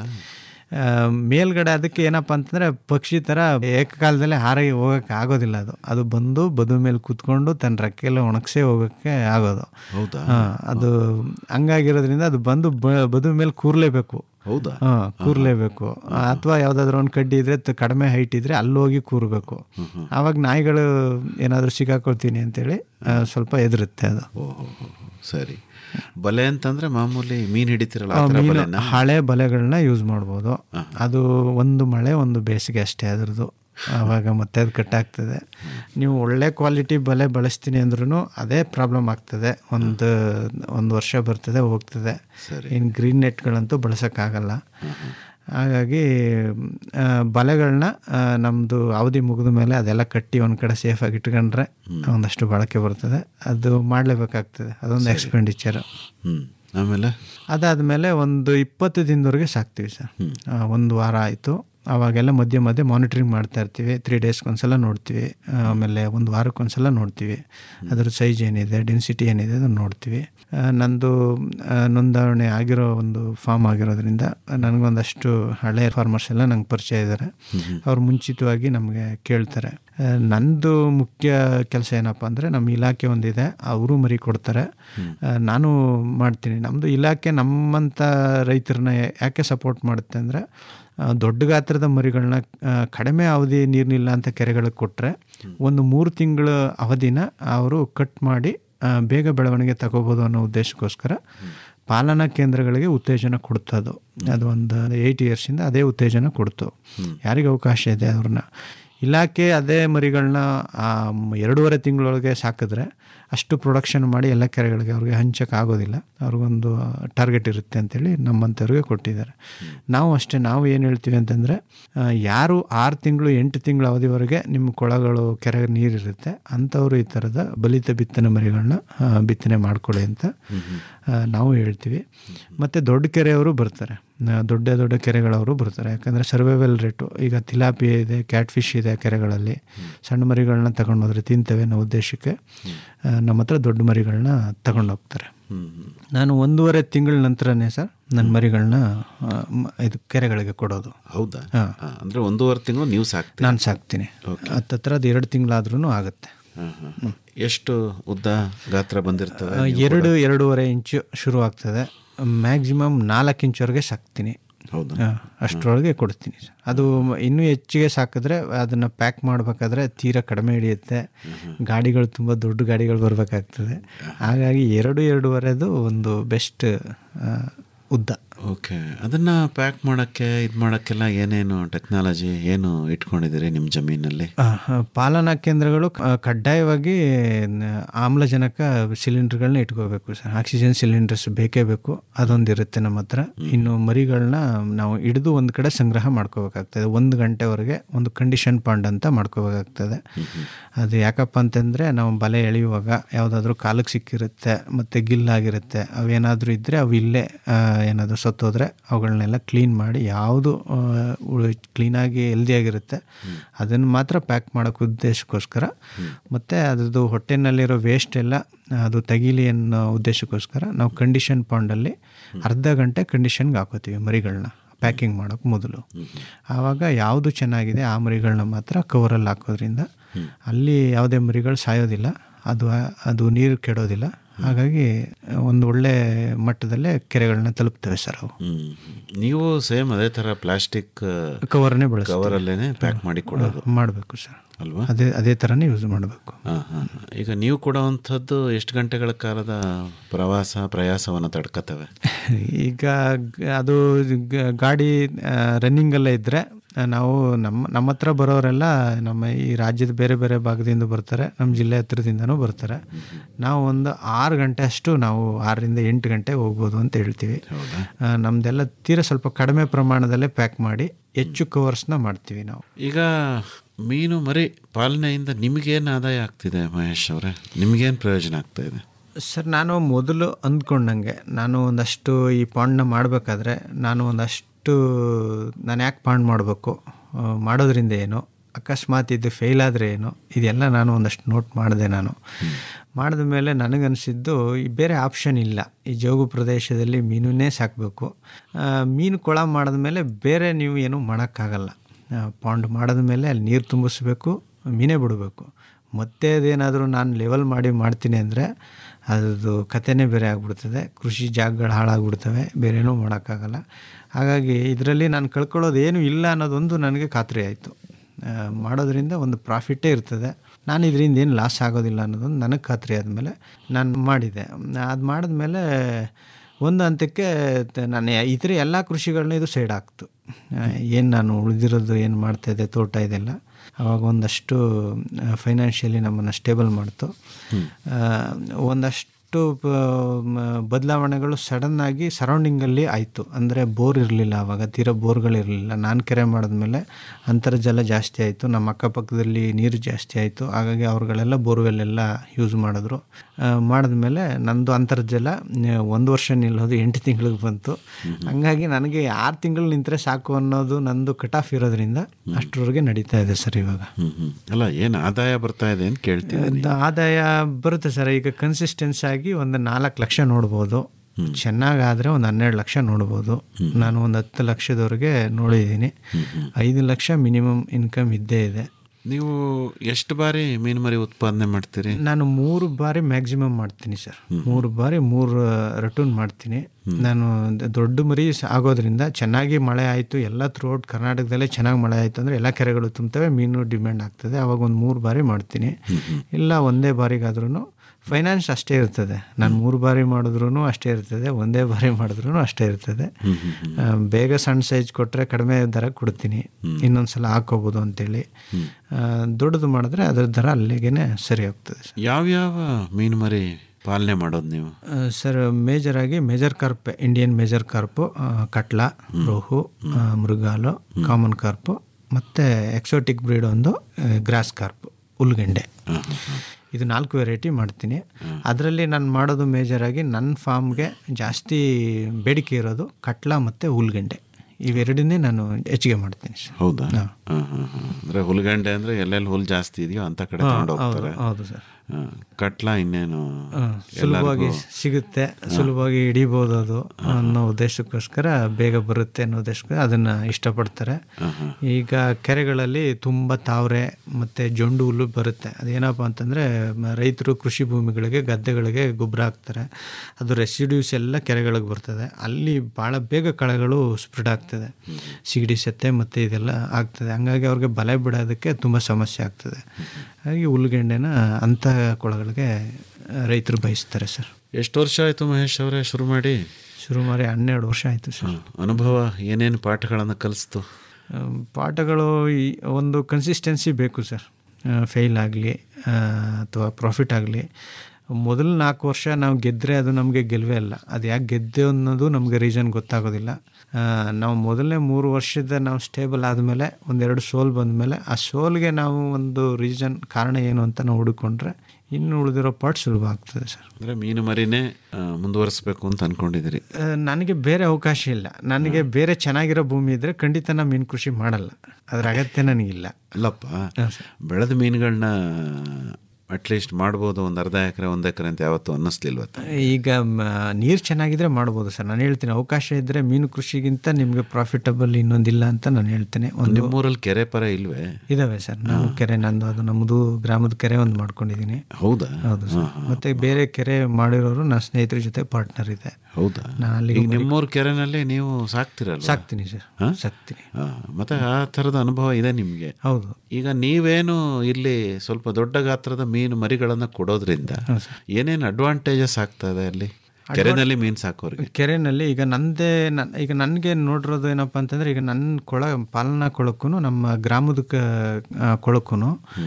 ಮೇಲ್ಗಡೆ ಅದಕ್ಕೆ ಏನಪ್ಪ ಅಂತಂದ್ರೆ ಪಕ್ಷಿ ಥರ ಏಕಕಾಲದಲ್ಲಿ ಹಾರಾಗಿ ಹೋಗೋಕ್ಕೆ ಆಗೋದಿಲ್ಲ ಅದು ಅದು ಬಂದು ಬದು ಮೇಲೆ ಕೂತ್ಕೊಂಡು ತನ್ನ ರೆಕ್ಕೆಲ್ಲ ಒಣಗಿಸೇ ಹೋಗೋಕ್ಕೆ ಆಗೋದು ಹೌದಾ ಹಾ, ಅದು ಹಂಗಾಗಿರೋದ್ರಿಂದ ಅದು ಬಂದು ಬ- ಬದು ಮೇಲೆ ಕೂರ್ಲೇಬೇಕು ಹೌದಾ ಹಾಂ ಕೂರ್ಲೇಬೇಕು ಅಥವಾ ಯಾವುದಾದ್ರೂ ಒಂದು ಕಡ್ಡಿ ಇದ್ರೆ ತ- ಕಡಿಮೆ ಹೈಟ್ ಇದ್ರೆ ಅಲ್ಲಿ ಹೋಗಿ ಕೂರಬೇಕು ಆವಾಗ ನಾಯಿಗಳು ಏನಾದರೂ ಸಿಕ್ಕಾಕೊಳ್ತೀನಿ ಅಂತೇಳಿ ಆ, ಸ್ವಲ್ಪ ಎದುರುತ್ತೆ ಅದು ಓಹೋ ಸರಿ ಬಲೆ ಅಂತಂದ್ರೆ ಮಾಮೂಲಿ ಮೀನ್ ಹಿಡಿತಿರಲ್ಲ ಆ, ಆ ಥರ ಮೀನು ಬಲೆನಾ? ಹಳೆ ಬಲೆಗಳನ್ನ ಯೂಸ್ ಮಾಡ್ಬೋದು ಅದು ಒಂದು ಮಳೆ ಒಂದು ಬೇಸಿಗೆ ಅಷ್ಟೇ ಅದ್ರದ್ದು ಆವಾಗ ಮತ್ತೆ ಅದು ಕಟ್ಟಾಗ್ತದೆ ನೀವು ಒಳ್ಳೆ ಕ್ವಾಲಿಟಿ ಬಲೆ ಬಳಸ್ತೀನಿ ಅಂದ್ರೂ ಅದೇ ಪ್ರಾಬ್ಲಮ್ ಆಗ್ತದೆ ಒಂದು ಒಂದು ವರ್ಷ ಬರ್ತದೆ ಹೋಗ್ತದೆ ಇನ್ನು ಗ್ರೀನ್ ನೆಟ್ಗಳಂತೂ ಬಳಸೋಕ್ಕಾಗಲ್ಲ ಹಾಗಾಗಿ ಆ, ಬಲೆಗಳನ್ನ ನಮ್ಮದು ಅವಧಿ ಮುಗಿದ ಮೇಲೆ ಅದೆಲ್ಲ ಕಟ್ಟಿ ಒಂದು ಕಡೆ ಸೇಫಾಗಿ ಇಟ್ಕೊಂಡ್ರೆ ಒಂದಷ್ಟು ಬಳಕೆ ಬರ್ತದೆ ಅದು ಮಾಡಲೇಬೇಕಾಗ್ತದೆ ಅದೊಂದು ಎಕ್ಸ್ಪೆಂಡಿಚರ್ ಹ್ಮ್ ಆಮೇಲೆ ಅದಾದಮೇಲೆ ಒಂದು ಇಪ್ಪತ್ತು ದಿನದವರೆಗೆ ಸಾಕ್ತೀವಿ ಸರ್ ಆ, ಒಂದು ವಾರ ಆಯಿತು ಅವಾಗೆಲ್ಲ ಮಧ್ಯೆ ಮಧ್ಯೆ ಮಾನಿಟ್ರಿಂಗ್ ಮಾಡ್ತಾ ಇರ್ತೀವಿ ತ್ರೀ ಡೇಸ್ಗೆ ಒಂದ್ಸಲ ನೋಡ್ತೀವಿ ಆಮೇಲೆ ಒಂದು ವಾರಕ್ಕೆ ಒಂದ್ಸಲ ನೋಡ್ತೀವಿ ಅದ್ರ ಸೈಜ್ ಏನಿದೆ ಡೆನ್ಸಿಟಿ ಏನಿದೆ ಅದನ್ನು ನೋಡ್ತೀವಿ ಆ, ನಂದು ಆ, ನೋಂದಾವಣೆ ಆಗಿರೋ ಒಂದು ಫಾರ್ಮ್ ಆಗಿರೋದ್ರಿಂದ ನನಗೊಂದಷ್ಟು ಹಳೆ ಫಾರ್ಮರ್ಸ್ ಎಲ್ಲ ನಂಗೆ ಪರಿಚಯ ಇದ್ದಾರೆ ಅವ್ರು ಮುಂಚಿತವಾಗಿ ನಮಗೆ ಕೇಳ್ತಾರೆ ಆ, ನಂದು ಮುಖ್ಯ ಕೆಲಸ ಏನಪ್ಪ ಅಂದರೆ ನಮ್ಮ ಇಲಾಖೆ ಒಂದಿದೆ ಅವರು ಮರಿ ಕೊಡ್ತಾರೆ ಆ, ನಾನು ಮಾಡ್ತೀನಿ ನಮ್ಮದು ಇಲಾಖೆ ನಮ್ಮಂಥ ರೈತರನ್ನ ಯಾಕೆ ಸಪೋರ್ಟ್ ಮಾಡುತ್ತೆ ಅಂದರೆ ದೊಡ್ಡ ಗಾತ್ರದ ಮರಿಗಳನ್ನ ಆ, ಕಡಿಮೆ ಅವಧಿ ನೀರಿನಿಲ್ಲ ಅಂತ ಕೆರೆಗಳಿಗೆ ಕೊಟ್ಟರೆ ಒಂದು ಮೂರು ತಿಂಗಳ ಅವಧಿನ ಅವರು ಕಟ್ ಮಾಡಿ ಆ, ಬೇಗ ಬೆಳವಣಿಗೆ ತಗೋಬೋದು ಅನ್ನೋ ಉದ್ದೇಶಕ್ಕೋಸ್ಕರ ಪಾಲನಾ ಕೇಂದ್ರಗಳಿಗೆ ಉತ್ತೇಜನ ಕೊಡ್ತದು ಅದು ಒಂದು ಏಯ್ಟ್ ಇಯರ್ಸಿಂದ ಅದೇ ಉತ್ತೇಜನ ಕೊಡ್ತು ಯಾರಿಗೆ ಅವಕಾಶ ಇದೆ ಅವ್ರನ್ನ ಇಲಾಖೆ ಅದೇ ಮರಿಗಳನ್ನ ಆ, ಮ್- ಎರಡೂವರೆ ತಿಂಗಳೊಳಗೆ ಸಾಕಿದ್ರೆ ಅಷ್ಟು ಪ್ರೊಡಕ್ಷನ್ ಮಾಡಿ ಎಲ್ಲ ಕೆರೆಗಳಿಗೆ ಅವ್ರಿಗೆ ಹಂಚಕ್ಕೆ ಆಗೋದಿಲ್ಲ ಅವ್ರಿಗೊಂದು ಟಾರ್ಗೆಟ್ ಇರುತ್ತೆ ಅಂತೇಳಿ ನಮ್ಮಂಥವ್ರಿಗೆ ಕೊಟ್ಟಿದ್ದಾರೆ ನಾವು ಅಷ್ಟೇ ನಾವು ಏನು ಹೇಳ್ತೀವಿ ಅಂತಂದರೆ ಯಾರು ಆರು ತಿಂಗಳು ಎಂಟು ತಿಂಗಳ ಅವಧಿವರೆಗೆ ನಿಮ್ಮ ಕೊಳಗಳು ಕೆರೆ ನೀರಿರುತ್ತೆ ಅಂಥವ್ರು ಈ ಥರದ ಬಲಿತ ಬಿತ್ತನೆ ಮರಿಗಳನ್ನ ಆ, ಬಿತ್ತನೆ ಮಾಡ್ಕೊಳ್ಳಿ ಅಂತ ಆ, ನಾವು ಹೇಳ್ತೀವಿ ಮತ್ತು ದೊಡ್ಡ ಕೆರೆಯವರು ಬರ್ತಾರೆ ನ- ದೊಡ್ಡ ದೊಡ್ಡ ಕೆರೆಗಳವರು ಬರ್ತಾರೆ ಯಾಕಂದರೆ ಸರ್ವೈವಲ್ ರೇಟು ಈಗ ತಿಲಾಪಿ ಇದೆ ಕ್ಯಾಟ್ ಫಿಶ್ ಇದೆ ಕೆರೆಗಳಲ್ಲಿ ಸಣ್ಣ ಮರಿಗಳನ್ನ ತಗೊಂಡೋದ್ರೆ ತಿಂತೇವೆ ಅನ್ನೋ ಉದ್ದೇಶಕ್ಕೆ ಆ, ನಮ್ಮ ಹತ್ರ ದೊಡ್ಡ ಮರಿಗಳನ್ನ ತಗೊಂಡೋಗ್ತಾರೆ ನಾನು ಒಂದೂವರೆ ತಿಂಗಳ ನಂತರನೇ ಸರ್ ನನ್ನ ಮರಿಗಳನ್ನ ಆ, ಮ- ಇದು ಕೆರೆಗಳಿಗೆ ಕೊಡೋದು ಹೌದಾ ಹಾಂ ಆ, ಅಂದ್ರೆ ಒಂದೂವರೆ ತಿಂಗಳು ನೀವು ಸಾಕ್ತೀರಿ ನಾನು ಸಾಕ್ತೀನಿ ಹತ್ತತ್ರ ಅದು ಎರಡು ತಿಂಗಳಾದ್ರೂ ಆಗುತ್ತೆ ಹಾ, ಹಾ, ಹಾ. ಎಷ್ಟು ಉದ್ದ ಗಾತ್ರ ಬಂದಿರ್ತವೆ ಆ, ನೀವು ಎರಡು ಕೂಡ? ಎರಡೂವರೆ ಇಂಚು ಶುರು ಆಗ್ತದೆ ಮ್ಯಾಕ್ಸಿಮಮ್ ನಾಲ್ಕು ಇಂಚವರೆಗೆ ಸಾಕ್ತೀನಿ ಹೌದಾ ಆ, ಅಷ್ಟರೊಳಗೆ ಕೊಡ್ತೀನಿ ಸರ್. ಅದು ಮ- ಇನ್ನೂ ಹೆಚ್ಚಿಗೆ ಸಾಕಿದ್ರೆ ಅದನ್ನು ಪ್ಯಾಕ್ ಮಾಡಬೇಕಾದ್ರೆ ತೀರಾ ಕಡಿಮೆ ಹಿಡಿಯುತ್ತೆ ಗಾಡಿಗಳು ತುಂಬ ದೊಡ್ಡ ಗಾಡಿಗಳು ಬರಬೇಕಾಗ್ತದೆ ಹಾಗಾಗಿ ಎರಡು ಎರಡೂವರೆದು ಒಂದು ಬೆಸ್ಟ್ ಉದ್ದ ಓಕೆ ಅದನ್ನ ಪ್ಯಾಕ್ ಮಾಡಕ್ಕೆ ಇದು ಮಾಡಕ್ಕೆಲ್ಲ ಏನೇನು ಟೆಕ್ನಾಲಜಿ ಏನು ಇಟ್ಕೊಂಡಿದ್ದೀರಿ ನಿಮ್ಮ ಜಮೀನಲ್ಲಿ ಆ, ಆ, ಪಾಲನಾ ಕೇಂದ್ರಗಳು ಆ, ಕಡ್ಡಾಯವಾಗಿ ನ- ಆಮ್ಲಜನಕ ಸಿಲಿಂಡರ್ಗಳನ್ನ ಇಟ್ಕೋಬೇಕು ಸರ್ ಆಕ್ಸಿಜನ್ ಸಿಲಿಂಡರ್ಸ್ ಬೇಕೇ ಬೇಕು ಅದೊಂದು ಇರುತ್ತೆ ನಮ್ಮ ಹತ್ರ ಇನ್ನು ಮರಿಗಳನ್ನ ನಾವು ಹಿಡಿದು ಒಂದು ಕಡೆ ಸಂಗ್ರಹ ಮಾಡ್ಕೋಬೇಕಾಗ್ತದೆ ಒಂದು ಗಂಟೆವರೆಗೆ ಒಂದು ಕಂಡೀಷನ್ ಪಾಂಡ್ ಅಂತ ಮಾಡ್ಕೋಬೇಕಾಗ್ತದೆ ಅದು ಯಾಕಪ್ಪ ಅಂತಂದರೆ ನಾವು ಬಲೆ ಎಳೆಯುವಾಗ ಯಾವುದಾದ್ರೂ ಕಾಲಕ್ಕೆ ಸಿಕ್ಕಿರುತ್ತೆ ಮತ್ತು ಗಿಲ್ಲಾಗಿರುತ್ತೆ ಅವೇನಾದರೂ ಇದ್ದರೆ ಅವು ಇಲ್ಲೇ ಆ, ಏನಾದರೂ ಸತ್ತೋದ್ರೆ ಅವುಗಳನ್ನೆಲ್ಲ ಕ್ಲೀನ್ ಮಾಡಿ ಯಾವುದು ಕ್ಲೀನಾಗಿ ಹೆಲ್ದಿಯಾಗಿರುತ್ತೆ ಅದನ್ನು ಮಾತ್ರ ಪ್ಯಾಕ್ ಮಾಡೋಕ್ಕೆ ಉದ್ದೇಶಕ್ಕೋಸ್ಕರ ಮತ್ತು ಅದ್ರದ್ದು ಹೊಟ್ಟೆನಲ್ಲಿರೋ ವೇಸ್ಟ್ ಎಲ್ಲ ಅದು ತೆಗೀಲಿ ಅನ್ನೋ ಉದ್ದೇಶಕ್ಕೋಸ್ಕರ ನಾವು ಕಂಡೀಷನ್ ಪಾಂಡಲ್ಲಿ ಅರ್ಧ ಗಂಟೆ ಕಂಡೀಷನ್ಗೆ ಹಾಕೋತೀವಿ ಮರಿಗಳನ್ನ ಪ್ಯಾಕಿಂಗ್ ಮಾಡೋಕ್ಕೆ ಮೊದಲು ಆವಾಗ ಯಾವುದು ಚೆನ್ನಾಗಿದೆ ಆ ಮರಿಗಳನ್ನ ಮಾತ್ರ ಕವರಲ್ಲಿ ಹಾಕೋದ್ರಿಂದ ಅಲ್ಲಿ ಯಾವುದೇ ಮರಿಗಳು ಸಾಯೋದಿಲ್ಲ ಅದು ಅದು ನೀರು ಕೆಡೋದಿಲ್ಲ ಹಾಗಾಗಿ ಒಂದು ಒಳ್ಳೆ ಮಟ್ಟದಲ್ಲೇ ಕೆರೆಗಳನ್ನ ತಲುಪ್ತವೆ ಸರ್ ಅವು ಹ್ಮ್. ನೀವು ಸೇಮ್ ಅದೇ ತರ ಪ್ಲಾಸ್ಟಿಕ್ ಕವರ್ನೇ ಬಳಸ್ತೀವಿ. ಕವರಲ್ಲೇನೆ ಪ್ಯಾಕ್ ಮಾಡಿ ಕೊಡೋದು ಮಾಡಬೇಕು ಸರ್ ಅಲ್ವಾ ಅದೇ ಅದೇ ಥರನೇ ಯೂಸ್ ಮಾಡಬೇಕು ಹಾ, ಹಾ, ಹಾ. ಈಗ ನೀವು ಕೊಡುವಂಥದ್ದು ಎಷ್ಟು ಗಂಟೆಗಳ ಕಾಲದ ಪ್ರವಾಸ ಪ್ರಯಾಸವನ್ನು ತಡ್ಕತ್ತವೆ ಈಗ ಗ- ಅದು ಗ- ಗಾಡಿ ರನ್ನಿಂಗಲ್ಲೇ ಇದ್ದರೆ ನಾವು ನಮ್ಮ ನಮ್ಮ ಹತ್ರ ಬರೋರೆಲ್ಲ ನಮ್ಮ ಈ ರಾಜ್ಯದ ಬೇರೆ ಬೇರೆ ಭಾಗದಿಂದ ಬರ್ತಾರೆ ನಮ್ಮ ಜಿಲ್ಲೆ ಹತ್ರದಿಂದನೂ ಬರ್ತಾರೆ ನಾವು ಒಂದು ಆರು ಗಂಟೆ ಅಷ್ಟು ನಾವು ಆರರಿಂದ ಎಂಟು ಗಂಟೆ ಹೋಗ್ಬೋದು ಅಂತ ಹೇಳ್ತೀವಿ ಆ, ನಮ್ದೆಲ್ಲ ತೀರ ಸ್ವಲ್ಪ ಕಡಿಮೆ ಪ್ರಮಾಣದಲ್ಲೇ ಪ್ಯಾಕ್ ಮಾಡಿ ಹೆಚ್ಚು ಕವರ್ಸ್ನ ಮಾಡ್ತೀವಿ ನಾವು ಈಗ ಮೀನು ಮರಿ ಪಾಲನೆಯಿಂದ ನಿಮಗೇನು ಆದಾಯ ಆಗ್ತಿದೆ ಮಹೇಶ್ ಅವರೇ ನಿಮಗೇನು ಪ್ರಯೋಜನ ಆಗ್ತಾ ಇದೆ ಸರ್ ನಾನು ಮೊದಲು ಅಂದ್ಕೊಂಡಂಗೆ ನಾನು ಒಂದಷ್ಟು ಈ ಪಾಂಡ್ನ ಮಾಡಬೇಕಾದ್ರೆ ನಾನು ಒಂದಷ್ಟು ನಾನು ಯಾಕೆ ಪಾಂಡ್ ಮಾಡಬೇಕು ಮಾಡೋದ್ರಿಂದ ಏನು ಅಕಸ್ಮಾತ್ ಇದು ಫೇಲ್ ಆದರೆ ಏನು ಇದೆಲ್ಲ ನಾನು ಒಂದಷ್ಟು ನೋಟ್ ಮಾಡಿದೆ ನಾನು ಮಾಡಿದ ಮೇಲೆ ನನಗನ್ಸಿದ್ದು ಈ ಬೇರೆ ಆಪ್ಷನ್ ಇಲ್ಲ ಈ ಜೋಗು ಪ್ರದೇಶದಲ್ಲಿ ಮೀನನ್ನೇ ಸಾಕಬೇಕು ಮೀನು ಕೊಳ ಮಾಡಿದ್ಮೇಲೆ ಬೇರೆ ನೀವು ಏನೂ ಮಾಡೋಕ್ಕಾಗಲ್ಲ ಪಾಂಡ್ ಮಾಡಿದ್ಮೇಲೆ ಅಲ್ಲಿ ನೀರು ತುಂಬಿಸ್ಬೇಕು ಮೀನೇ ಬಿಡಬೇಕು ಮತ್ತೆ ಅದೇನಾದರೂ ನಾನು ಲೆವೆಲ್ ಮಾಡಿ ಮಾಡ್ತೀನಿ ಅಂದರೆ ಅದು ಕಥೆನೇ ಬೇರೆ ಆಗ್ಬಿಡ್ತದೆ ಕೃಷಿ ಜಾಗಗಳು ಹಾಳಾಗ್ಬಿಡ್ತವೆ ಬೇರೇನೂ ಮಾಡೋಕ್ಕಾಗಲ್ಲ ಹಾಗಾಗಿ ಇದರಲ್ಲಿ ನಾನು ಕಳ್ಕೊಳ್ಳೋದು ಏನೂ ಇಲ್ಲ ಅನ್ನೋದೊಂದು ನನಗೆ ಖಾತ್ರಿ ಆಯಿತು ಮಾಡೋದ್ರಿಂದ ಒಂದು ಪ್ರಾಫಿಟ್ಟೇ ಇರ್ತದೆ ನಾನು ಇದರಿಂದ ಏನು ಲಾಸ್ ಆಗೋದಿಲ್ಲ ಅನ್ನೋದೊಂದು ನನಗೆ ಖಾತ್ರಿ ಆದಮೇಲೆ ನಾನು ಮಾಡಿದೆ ಅದು ಮಾಡಿದ್ಮೇಲೆ ಒಂದು ಹಂತಕ್ಕೆ ತ- ನಾನು ಇತರ ಎಲ್ಲ ಕೃಷಿಗಳನ್ನ ಇದು ಸೈಡ್ ಆಗ್ತು ಏನು ನಾನು ಉಳಿದಿರೋದು ಏನು ಮಾಡ್ತಾಯಿದ್ದೆ ತೋಟ ಇದೆಲ್ಲ ಅವಾಗ ಒಂದಷ್ಟು ಫೈನಾನ್ಷಿಯಲಿ ನಮ್ಮನ್ನು ಸ್ಟೇಬಲ್ ಮಾಡ್ತು ಆ, ಒಂದಷ್ಟು ಒಂದಷ್ಟು ಬದಲಾವಣೆಗಳು ಸಡನ್ ಆಗಿ ಸರೌಂಡಿಂಗಲ್ಲಿ ಆಯಿತು ಅಂದರೆ ಬೋರ್ ಇರಲಿಲ್ಲ ಆವಾಗ ತೀರಾ ಬೋರ್ಗಳಿರಲಿಲ್ಲ ನಾನು ಕೆರೆ ಮಾಡಿದ್ಮೇಲೆ ಅಂತರ್ಜಲ ಜಾಸ್ತಿ ಆಯಿತು ನಮ್ಮ ಅಕ್ಕಪಕ್ಕದಲ್ಲಿ ನೀರು ಜಾಸ್ತಿ ಆಯಿತು ಹಾಗಾಗಿ ಅವ್ರುಗಳೆಲ್ಲ ಬೋರ್ವೆಲ್ ಎಲ್ಲ ಯೂಸ್ ಮಾಡಿದ್ರು ಆ, ಮಾಡಿದ್ಮೇಲೆ ನಂದು ಅಂತರ್ಜಲ ಆ, ಒಂದು ವರ್ಷ ನಿಲ್ಲೋದು ಎಂಟು ತಿಂಗಳಿಗೆ ಬಂತು ಹಂಗಾಗಿ ನನಗೆ ಆರು ತಿಂಗಳು ನಿಂತರೆ ಸಾಕು ಅನ್ನೋದು ನಂದು ಕಟ್ ಆಫ್ ಇರೋದ್ರಿಂದ ಅಷ್ಟರವರೆಗೆ ನಡೀತಾ ಇದೆ ಸರ್ ಇವಾಗ ಹ್ಮ್ ಹ್ಮ್ ಅಲ್ಲ ಏನು ಆದಾಯ ಬರ್ತಾ ಇದೆ ಅಂತ ಕೇಳ್ತೀನಿ ಅದು ಆದಾಯ ಬರುತ್ತೆ ಸರ್ ಈಗ ಕನ್ಸಿಸ್ಟೆನ್ಸ್ ಆಗಿ ಒಂದು ನಾಲ್ಕು ಲಕ್ಷ ನೋಡ್ಬೋದು ಚೆನ್ನಾಗಾದರೆ ಒಂದು ಹನ್ನೆರಡು ಲಕ್ಷ ನೋಡ್ಬೋದು ನಾನು ಒಂದು ಹತ್ತು ಲಕ್ಷದವರೆಗೆ ನೋಡಿದ್ದೀನಿ ಐದು ಲಕ್ಷ ಮಿನಿಮಮ್ ಇನ್ಕಮ್ ಇದ್ದೇ ಇದೆ ನೀವು ಎಷ್ಟು ಬಾರಿ ಮೀನು ಮರಿ ಉತ್ಪಾದನೆ ಮಾಡ್ತೀರಿ ನಾನು ಮೂರು ಬಾರಿ ಮ್ಯಾಕ್ಸಿಮಮ್ ಮಾಡ್ತೀನಿ ಸರ್ ಮೂರು ಬಾರಿ ಮೂರು ರಟೂನ್ ಮಾಡ್ತೀನಿ ನಾನು ದ- ದೊಡ್ಡ ಮರಿ ಸ- ಆಗೋದ್ರಿಂದ ಚೆನ್ನಾಗಿ ಮಳೆ ಆಯಿತು ಎಲ್ಲ ಥ್ರೂಔಟ್ ಕರ್ನಾಟಕದಲ್ಲೇ ಚೆನ್ನಾಗಿ ಮಳೆ ಆಯಿತು ಅಂದರೆ ಎಲ್ಲ ಕೆರೆಗಳು ತುಂಬ್ತವೆ ಮೀನು ಡಿಮ್ಯಾಂಡ್ ಆಗ್ತದೆ ಅವಾಗ ಒಂದು ಮೂರು ಬಾರಿ ಮಾಡ್ತೀನಿ ಇಲ್ಲ ಒಂದೇ ಬಾರಿಗಾದ್ರೂ ಫೈನಾನ್ಸ್ ಅಷ್ಟೇ ಇರ್ತದೆ ನಾನು ಮೂರು ಬಾರಿ ಮಾಡಿದ್ರೂ ಅಷ್ಟೇ ಇರ್ತದೆ ಒಂದೇ ಬಾರಿ ಮಾಡಿದ್ರೂ ಅಷ್ಟೇ ಇರ್ತದೆ ಆ, ಬೇಗ ಸಣ್ಣ ಸೈಜ್ ಕೊಟ್ಟರೆ ಕಡಿಮೆ ದರ ಕೊಡ್ತೀನಿ ಇನ್ನೊಂದು ಸಲ ಹಾಕೋಬೋದು ಅಂತೇಳಿ ಆ, ದೊಡ್ಡದು ಮಾಡಿದ್ರೆ ಅದ್ರ ದರ ಅಲ್ಲಿಗೆ ಸರಿ ಹೋಗ್ತದೆ ಸರ್ ಯಾವ್ಯಾವ ಮೀನು ಮರಿ ಪಾಲನೆ ಮಾಡೋದು ನೀವು ಆ, ಸರ್ ಮೇಜರ್ ಆಗಿ major carp Indian major carp ಆ, ಕಟ್ಲ ರೋಹು ಆ, ಮೃಗಾಲು ಕಾಮನ್ ಕಾರ್ಪು ಮತ್ತು ಎಕ್ಸೋಟಿಕ್ ಬ್ರೀಡ್ ಒಂದು ಆ, ಗ್ರಾಸ್ ಕಾರ್ಪು ಹುಲ್ಗೆಂಡೆ ಇದು ನಾಲ್ಕು ವೆರೈಟಿ ಮಾಡ್ತೀನಿ ಅದರಲ್ಲಿ ನಾನು ಮಾಡೋದು ಮೇಜರ್ ಆಗಿ ನನ್ನ ಫಾರ್ಮ್ಗೆ ಜಾಸ್ತಿ ಬೇಡಿಕೆ ಇರೋದು ಕಟ್ಲ ಮತ್ತು ಹುಲ್ಗೆಂಡೆ ಇವೆರಡನ್ನೇ ನಾನು ಹೆಚ್ಚಿಗೆ ಮಾಡ್ತೀನಿ ಸರ್ ಹೌದಾ ಹಾ, ಹಾ, ಹಾ. ಅಂದ್ರೆ ಹುಲ್ಗಂಡೆ ಅಂದ್ರೆ ಎಲ್ಲೆಲ್ಲಿ ಹುಲ್ ಜಾಸ್ತಿ ಇದೆಯೋ ಅಂತ ಕಡೆ ಹಾ, ತಗೊಂಡು ಹೌದು, ಹೋಗ್ತಾರೆ ಹೌದು ಸರ್. ಹಾ, ಕಟ್ಲ ಇನ್ನೇನು ಆ, ಸುಲಭವಾಗಿ ಎಲ್ಲರಿಗೂ- ಸಿಗುತ್ತೆ ಸುಲಭವಾಗಿ ಹಿಡಿಬೋದು ಅದು ಅನ್ನೋ ಉದ್ದೇಶಕ್ಕೋಸ್ಕರ ಬೇಗ ಬರುತ್ತೆ ಅನ್ನೋ ಉದ್ದೇಶಕ್ಕೋಸ್ಕರ ಅದನ್ನು ಇಷ್ಟಪಡ್ತಾರೆ ಈಗ ಕೆರೆಗಳಲ್ಲಿ ತುಂಬ ತಾವರೆ ಮತ್ತು ಜೊಂಡು ಹುಲ್ಲು ಬರುತ್ತೆ ಅದೇನಪ್ಪ ಅಂತಂದರೆ ರೈತರು ಕೃಷಿ ಭೂಮಿಗಳಿಗೆ ಗದ್ದೆಗಳಿಗೆ ಗೊಬ್ಬರ ಹಾಕ್ತಾರೆ ಅದು ರೆಸಿಡ್ಯೂಸ್ ಎಲ್ಲ ಕೆರೆಗಳಿಗೆ ಬರ್ತದೆ ಅಲ್ಲಿ ಭಾಳ ಬೇಗ ಕಳೆಗಳು ಸ್ಪ್ರೆಡ್ ಆಗ್ತದೆ ಸಿಗಡಿ ಸತ್ತೆ ಮತ್ತು ಇದೆಲ್ಲ ಆಗ್ತದೆ ಹಂಗಾಗಿ ಅವ್ರಿಗೆ ಬಲೆ ಬಿಡೋದಕ್ಕೆ ತುಂಬ ಸಮಸ್ಯೆ ಆಗ್ತದೆ ಹಾಗೆ ಹುಲ್ಗೆಂಡೆನ ಅಂಥ ಕೊಳಗಳಿಗೆ ರೈತರು ಬಯಸ್ತಾರೆ ಸರ್ ಎಷ್ಟು ವರ್ಷ ಆಯ್ತು ಮಹೇಶ್ ಅವರೇ ಶುರು ಮಾಡಿ ಶುರು ಮಾಡಿ ಹನ್ನೆರಡು ವರ್ಷ ಆಯಿತು ಸರ್ ಅನುಭವ ಏನೇನು ಪಾಠಗಳನ್ನು ಕಲಿಸ್ತು ಅಮ್, ಪಾಠಗಳು ಈ ಒಂದು ಕನ್ಸಿಸ್ಟೆನ್ಸಿ ಬೇಕು ಸರ್ ಫೇಲ್ ಆಗಲಿ ಅಥವಾ ಪ್ರಾಫಿಟ್ ಆಗಲಿ ಮೊದಲು ನಾಲ್ಕು ವರ್ಷ ನಾವು ಗೆದ್ದರೆ ಅದು ನಮಗೆ ಗೆಲುವೇ ಅಲ್ಲ ಅದು ಯಾಕೆ ಗೆದ್ದೆ ಅನ್ನೋದು ನಮಗೆ ರೀಸನ್ ಗೊತ್ತಾಗೋದಿಲ್ಲ ಆ, ನಾವು ಮೊದಲನೇ ಮೂರು ವರ್ಷದ ನಾವು ಸ್ಟೇಬಲ್ ಆದಮೇಲೆ ಒಂದೆರಡು ಸೋಲ್ ಬಂದಮೇಲೆ ಆ ಸೋಲ್ಗೆ ನಾವು ಒಂದು ರೀಸನ್ ಕಾರಣ ಏನು ಅಂತ ನಾವು ಹುಡುಕೊಂಡ್ರೆ ಇನ್ನು ಉಳಿದಿರೋ ಪಾರ್ಟ್ ಸುಲಭ ಆಗ್ತದೆ ಸರ್ ಅಂದ್ರೆ ಮೀನು ಮರಿನೇ ಆ, ಮುಂದುವರಿಸ್ಬೇಕು ಅಂತ ಅನ್ಕೊಂಡಿದ್ದೀರಿ ಆ, ನನಗೆ ಬೇರೆ ಅವಕಾಶ ಇಲ್ಲ ನನಗೆ ಬೇರೆ ಚೆನ್ನಾಗಿರೋ ಭೂಮಿ ಇದ್ದರೆ ಖಂಡಿತ ನಾನು ಮೀನು ಕೃಷಿ ಮಾಡಲ್ಲ ಅದ್ರ ಅಗತ್ಯ ನನಗಿಲ್ಲ ಅಲ್ಲಪ್ಪ ಬೆಳೆದ ಮೀನುಗಳನ್ನ ಅಟ್ಲೀಸ್ಟ್ ಮಾಡ್ಬೋದು ಒಂದು ಅರ್ಧ ಎಕರೆ ಒಂದು ಎಕರೆ ಅಂತ ಯಾವತ್ತು ಅನ್ನಿಸ್ಲಿಲ್ವತ್ತ ಈಗ ನೀರು ಚೆನ್ನಾಗಿದ್ರೆ ಮಾಡ್ಬೋದು ಸರ್ ನಾನು ಹೇಳ್ತೀನಿ ಅವಕಾಶ ಇದ್ದರೆ ಮೀನು ಕೃಷಿಗಿಂತ ನಿಮಗೆ ಪ್ರಾಫಿಟಬಲ್ ಇನ್ನೊಂದಿಲ್ಲ ಅಂತ ನಾನು ಹೇಳ್ತೇನೆ ಒಂದು ನಿಮ್ಮೂರಲ್ಲಿ ಕೆರೆ ಪರ ಇಲ್ವೇ ಇದಾವೆ ಸರ್ ನಾನು ಕೆರೆ ನಂದು ಅದು ನಮ್ಮದು ಗ್ರಾಮದ ಕೆರೆ ಒಂದು ಮಾಡ್ಕೊಂಡಿದ್ದೀನಿ ಹೌದಾ ಹೌದು ಸರ್ ಮತ್ತೆ ಬೇರೆ ಕೆರೆ ಮಾಡಿರೋರು ನನ್ನ ಸ್ನೇಹಿತರ ಜೊತೆ ಪಾರ್ಟ್ನರ್ ಇದೆ ಹೌದಾ ನಾನು ಅಲ್ಲಿಗೆ ಈಗ ನಿಮ್ಮೂರ ಕೆರೆನಲ್ಲಿ ನೀವು ಸಾಕ್ತಿರಲ್ಲ ಸಾಕ್ತೀನಿ ಸರ್ ಹಾ? ಸಾಕ್ತೀನಿ ಹಾ, ಮತ್ತೆ ಆ ಥರದ ಅನುಭವ ಇದೆ ನಿಮಗೆ ಹೌದು ಈಗ ನೀವೇನು ಇಲ್ಲಿ ಸ್ವಲ್ಪ ದೊಡ್ಡ ಗಾತ್ರದ ಮೀನು ಮರಿಗಳನ್ನು ಕೊಡೋದ್ರಿಂದ ಏನೇನು ಅಡ್ವಾಂಟೇಜಸ್ ಆಗ್ತಾ ಇದೆ ಅಲ್ಲಿ ಕೆರೆನಲ್ಲಿ ಮೀನು ಸಾಕೋರಿಗೆ ಕೆರೆನಲ್ಲಿ ಈಗ ನಂದೇ ನನ್ ಈಗ ನನಗೆ ನೋಡಿರೋದು ಏನಪ್ಪ ಅಂತಂದರೆ ಈಗ ನನ್ನ ಕೊಳ ಪಾಲನಾ ಕೊಳಕ್ಕೂ ನಮ್ಮ ಗ್ರಾಮದ ಕ ಕೊಳಕ್ಕೂ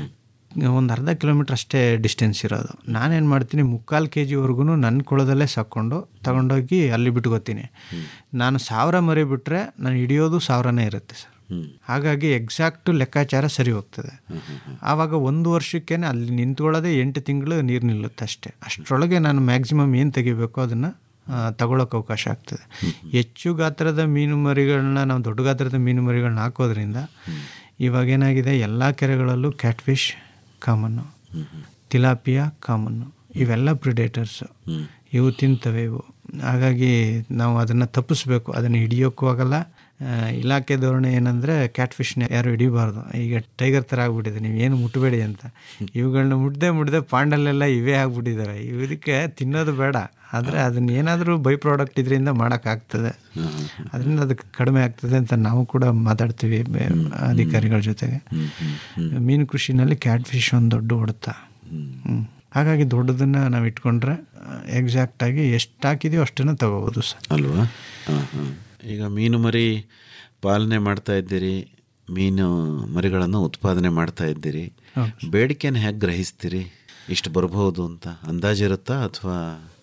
ಒಂದು ಅರ್ಧ ಕಿಲೋಮೀಟ್ರ್ ಅಷ್ಟೇ ಡಿಸ್ಟೆನ್ಸ್ ಇರೋದು ನಾನೇನು ಮಾಡ್ತೀನಿ ಮುಕ್ಕಾಲು ಕೆ ಜಿವರೆಗೂ ನನ್ನ ಕೊಳದಲ್ಲೇ ಸಾಕ್ಕೊಂಡು ತಗೊಂಡೋಗಿ ಅಲ್ಲಿ ಬಿಟ್ಕೋತೀನಿ ನಾನು ಸಾವಿರ ಮರಿ ಬಿಟ್ಟರೆ ನಾನು ಹಿಡಿಯೋದು ಸಾವಿರನೇ ಇರುತ್ತೆ ಸರ್ ಹಾಗಾಗಿ ಎಕ್ಸಾಕ್ಟು ಲೆಕ್ಕಾಚಾರ ಸರಿ ಹೋಗ್ತದೆ ಆವಾಗ ಒಂದು ವರ್ಷಕ್ಕೆ ಅಲ್ಲಿ ನಿಂತ್ಕೊಳ್ಳೋದೇ ಎಂಟು ತಿಂಗಳು ನೀರು ನಿಲ್ಲುತ್ತೆ ಅಷ್ಟೇ ಅಷ್ಟರೊಳಗೆ ನಾನು ಮ್ಯಾಕ್ಸಿಮಮ್ ಏನು ತೆಗಿಬೇಕು ಅದನ್ನು ತಗೊಳ್ಳೋಕೆ ಅವಕಾಶ ಆಗ್ತದೆ ಹೆಚ್ಚು ಗಾತ್ರದ ಮೀನು ಮರಿಗಳನ್ನ ನಾವು ದೊಡ್ಡ ಗಾತ್ರದ ಮೀನು ಮರಿಗಳನ್ನ ಹಾಕೋದ್ರಿಂದ ಇವಾಗ ಏನಾಗಿದೆ ಎಲ್ಲ ಕೆರೆಗಳಲ್ಲೂ catfish common tilapia common ಇವೆಲ್ಲ ಪ್ರಿಡೇಟರ್ಸು ಇವು ತಿಂತವೆ ಇವು ಹಾಗಾಗಿ ನಾವು ಅದನ್ನು ತಪ್ಪಿಸ್ಬೇಕು ಅದನ್ನು ಹಿಡಿಯೋಕ್ಕೂ ಆಗಲ್ಲ ಆ, ಇಲಾಖೆ ಧೋರಣೆ ಏನಂದರೆ ಕ್ಯಾಟ್ ಫಿಶ್ನ ಯಾರು ಹಿಡಿಬಾರ್ದು ಈಗ ಟೈಗರ್ ಥರ ಆಗ್ಬಿಟ್ಟಿದೆ ನೀವು ಏನು ಮುಟ್ಟಬೇಡಿ ಅಂತ ಇವುಗಳನ್ನ ಮುಟ್ಟದೆ ಮುಟ್ಟದೆ ಪಾಂಡಲ್ಲೆಲ್ಲ ಇವೇ ಆಗ್ಬಿಟ್ಟಿದ್ದಾವೆ ಇದಕ್ಕೆ ತಿನ್ನೋದು ಬೇಡ ಆದರೆ ಅದನ್ನ ಏನಾದರೂ ಬೈ ಪ್ರಾಡಕ್ಟ್ ಇದರಿಂದ ಮಾಡೋಕ್ಕಾಗ್ತದೆ ಅದರಿಂದ ಅದಕ್ಕೆ ಕಡಿಮೆ ಆಗ್ತದೆ ಅಂತ ನಾವು ಕೂಡ ಮಾತಾಡ್ತೀವಿ ಬೆ- ಅಧಿಕಾರಿಗಳ ಜೊತೆಗೆ ಮೀನು ಕೃಷಿನಲ್ಲಿ ಕ್ಯಾಟ್ ಫಿಶ್ ಒಂದು ದೊಡ್ಡ ಹೊಡೆತ ಹ್ಮ್. ಹಾಗಾಗಿ ದೊಡ್ಡದನ್ನು ನಾವು ಇಟ್ಕೊಂಡ್ರೆ ಎಕ್ಸಾಕ್ಟಾಗಿ ಎಷ್ಟು ಹಾಕಿದೆಯೋ ಅಷ್ಟನ್ನು ತಗೋಬೋದು ಸರ್ ಅಲ್ವಾ ಹಾಂ ಹಾಂ ಈಗ ಮೀನು ಮರಿ ಪಾಲನೆ ಮಾಡ್ತಾ ಇದ್ದೀರಿ ಮೀನು ಮರಿಗಳನ್ನು ಉತ್ಪಾದನೆ ಮಾಡ್ತಾ ಇದ್ದೀರಿ ಬೇಡಿಕೆನ ಹೇಗೆ ಗ್ರಹಿಸ್ತೀರಿ ಇಷ್ಟು ಬರ್ಬೋದು ಅಂತ ಅಂದಾಜಿರುತ್ತಾ ಅಥವಾ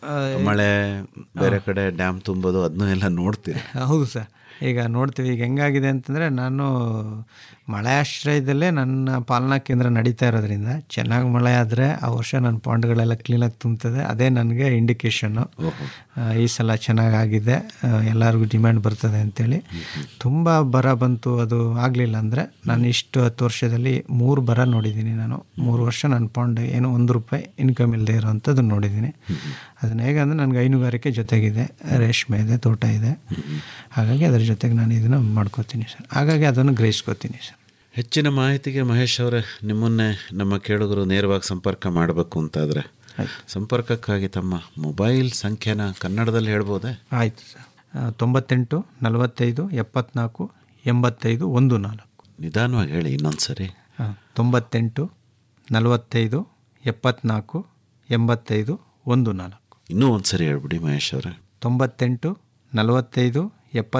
ಮಳೆ ಬೇರೆ ಕಡೆ ಡ್ಯಾಮ್ ತುಂಬೋದು ಅದನ್ನೂ ಎಲ್ಲ ನೋಡ್ತೀರಿ ಹೌದು ಸರ್ ಈಗ ನೋಡ್ತೀವಿ ಈಗ ಹೆಂಗಾಗಿದೆ ಅಂತಂದರೆ ನಾನು ಮಳೆ ಆಶ್ರಯದಲ್ಲೇ ನನ್ನ ಪಾಲನಾ ಕೇಂದ್ರ ನಡೀತಾ ಇರೋದ್ರಿಂದ ಚೆನ್ನಾಗಿ ಮಳೆ ಆದರೆ ಆ ವರ್ಷ ನನ್ನ ಪಾಂಡ್ಗಳೆಲ್ಲ ಕ್ಲೀನಾಗಿ ತುಂಬ್ತದೆ ಅದೇ ನನಗೆ ಇಂಡಿಕೇಶನ್ನು ಈ ಸಲ ಚೆನ್ನಾಗಾಗಿದೆ ಆ, ಎಲ್ಲರಿಗೂ ಡಿಮ್ಯಾಂಡ್ ಬರ್ತದೆ ಅಂತೇಳಿ ತುಂಬ ಬರ ಬಂತು ಅದು ಆಗಲಿಲ್ಲ ಅಂದರೆ ನಾನು ಇಷ್ಟು ಹತ್ತು ವರ್ಷದಲ್ಲಿ ಮೂರು ಬರ ನೋಡಿದ್ದೀನಿ ನಾನು ಮೂರು ವರ್ಷ ನನ್ನ ಪಾಂಡ್ ಏನು ಒಂದು ರೂಪಾಯಿ ಇನ್ಕಮ್ ಇಲ್ಲದೆ ಇರೋವಂಥದ್ದು ನೋಡಿದ್ದೀನಿ ಅದನ್ನ ಹೇಗಂದ್ರೆ ನನಗೆ ಹೈನುಗಾರಿಕೆ ಜೊತೆಗಿದೆ ರೇಷ್ಮೆ ಇದೆ ತೋಟ ಇದೆ ಹಾಗಾಗಿ ಅದರ ಜೊತೆಗೆ ನಾನು ಇದನ್ನು ಮಾಡ್ಕೋತೀನಿ ಸರ್ ಹಾಗಾಗಿ ಅದನ್ನು ಗ್ರಹಿಸ್ಕೋತೀನಿ ಸರ್ ಹೆಚ್ಚಿನ ಮಾಹಿತಿಗೆ ಮಹೇಶ್ ಅವರೇ ನಿಮ್ಮನ್ನೇ ನಮ್ಮ ಕೇಳುಗರು ನೇರವಾಗಿ ಸಂಪರ್ಕ ಮಾಡಬೇಕು ಅಂತಾದರೆ ಸಂಪರ್ಕಕ್ಕಾಗಿ ತಮ್ಮ ಮೊಬೈಲ್ ಸಂಖ್ಯೆನ ಕನ್ನಡದಲ್ಲಿ ಹೇಳ್ಬೋದೇ ಆಯಿತು ಸರ್ ಆ, ತೊಂಬತ್ತೆಂಟು ನಲವತ್ತೈದು ಎಪ್ಪತ್ನಾಲ್ಕು ಎಂಬತ್ತೈದು ಒಂದು ನಾಲ್ಕು ನಿಧಾನವಾಗಿ ಹೇಳಿ ಇನ್ನೊಂದು ಸರಿ ಹಾಂ ತೊಂಬತ್ತೆಂಟು ನಲವತ್ತೈದು ಎಪ್ಪತ್ನಾಲ್ಕು ಎಂಬತ್ತೈದು ಒಂದು ನಾಲ್ಕು ಇನ್ನೂ ಒಂದು ಸರಿ ಹೇಳ್ಬಿಡಿ ಮಹೇಶ್ ಅವರೇ ತೊಂಬತ್ತೆಂಟು ನಲವತ್ತೈದು ಎಪ್ಪತ್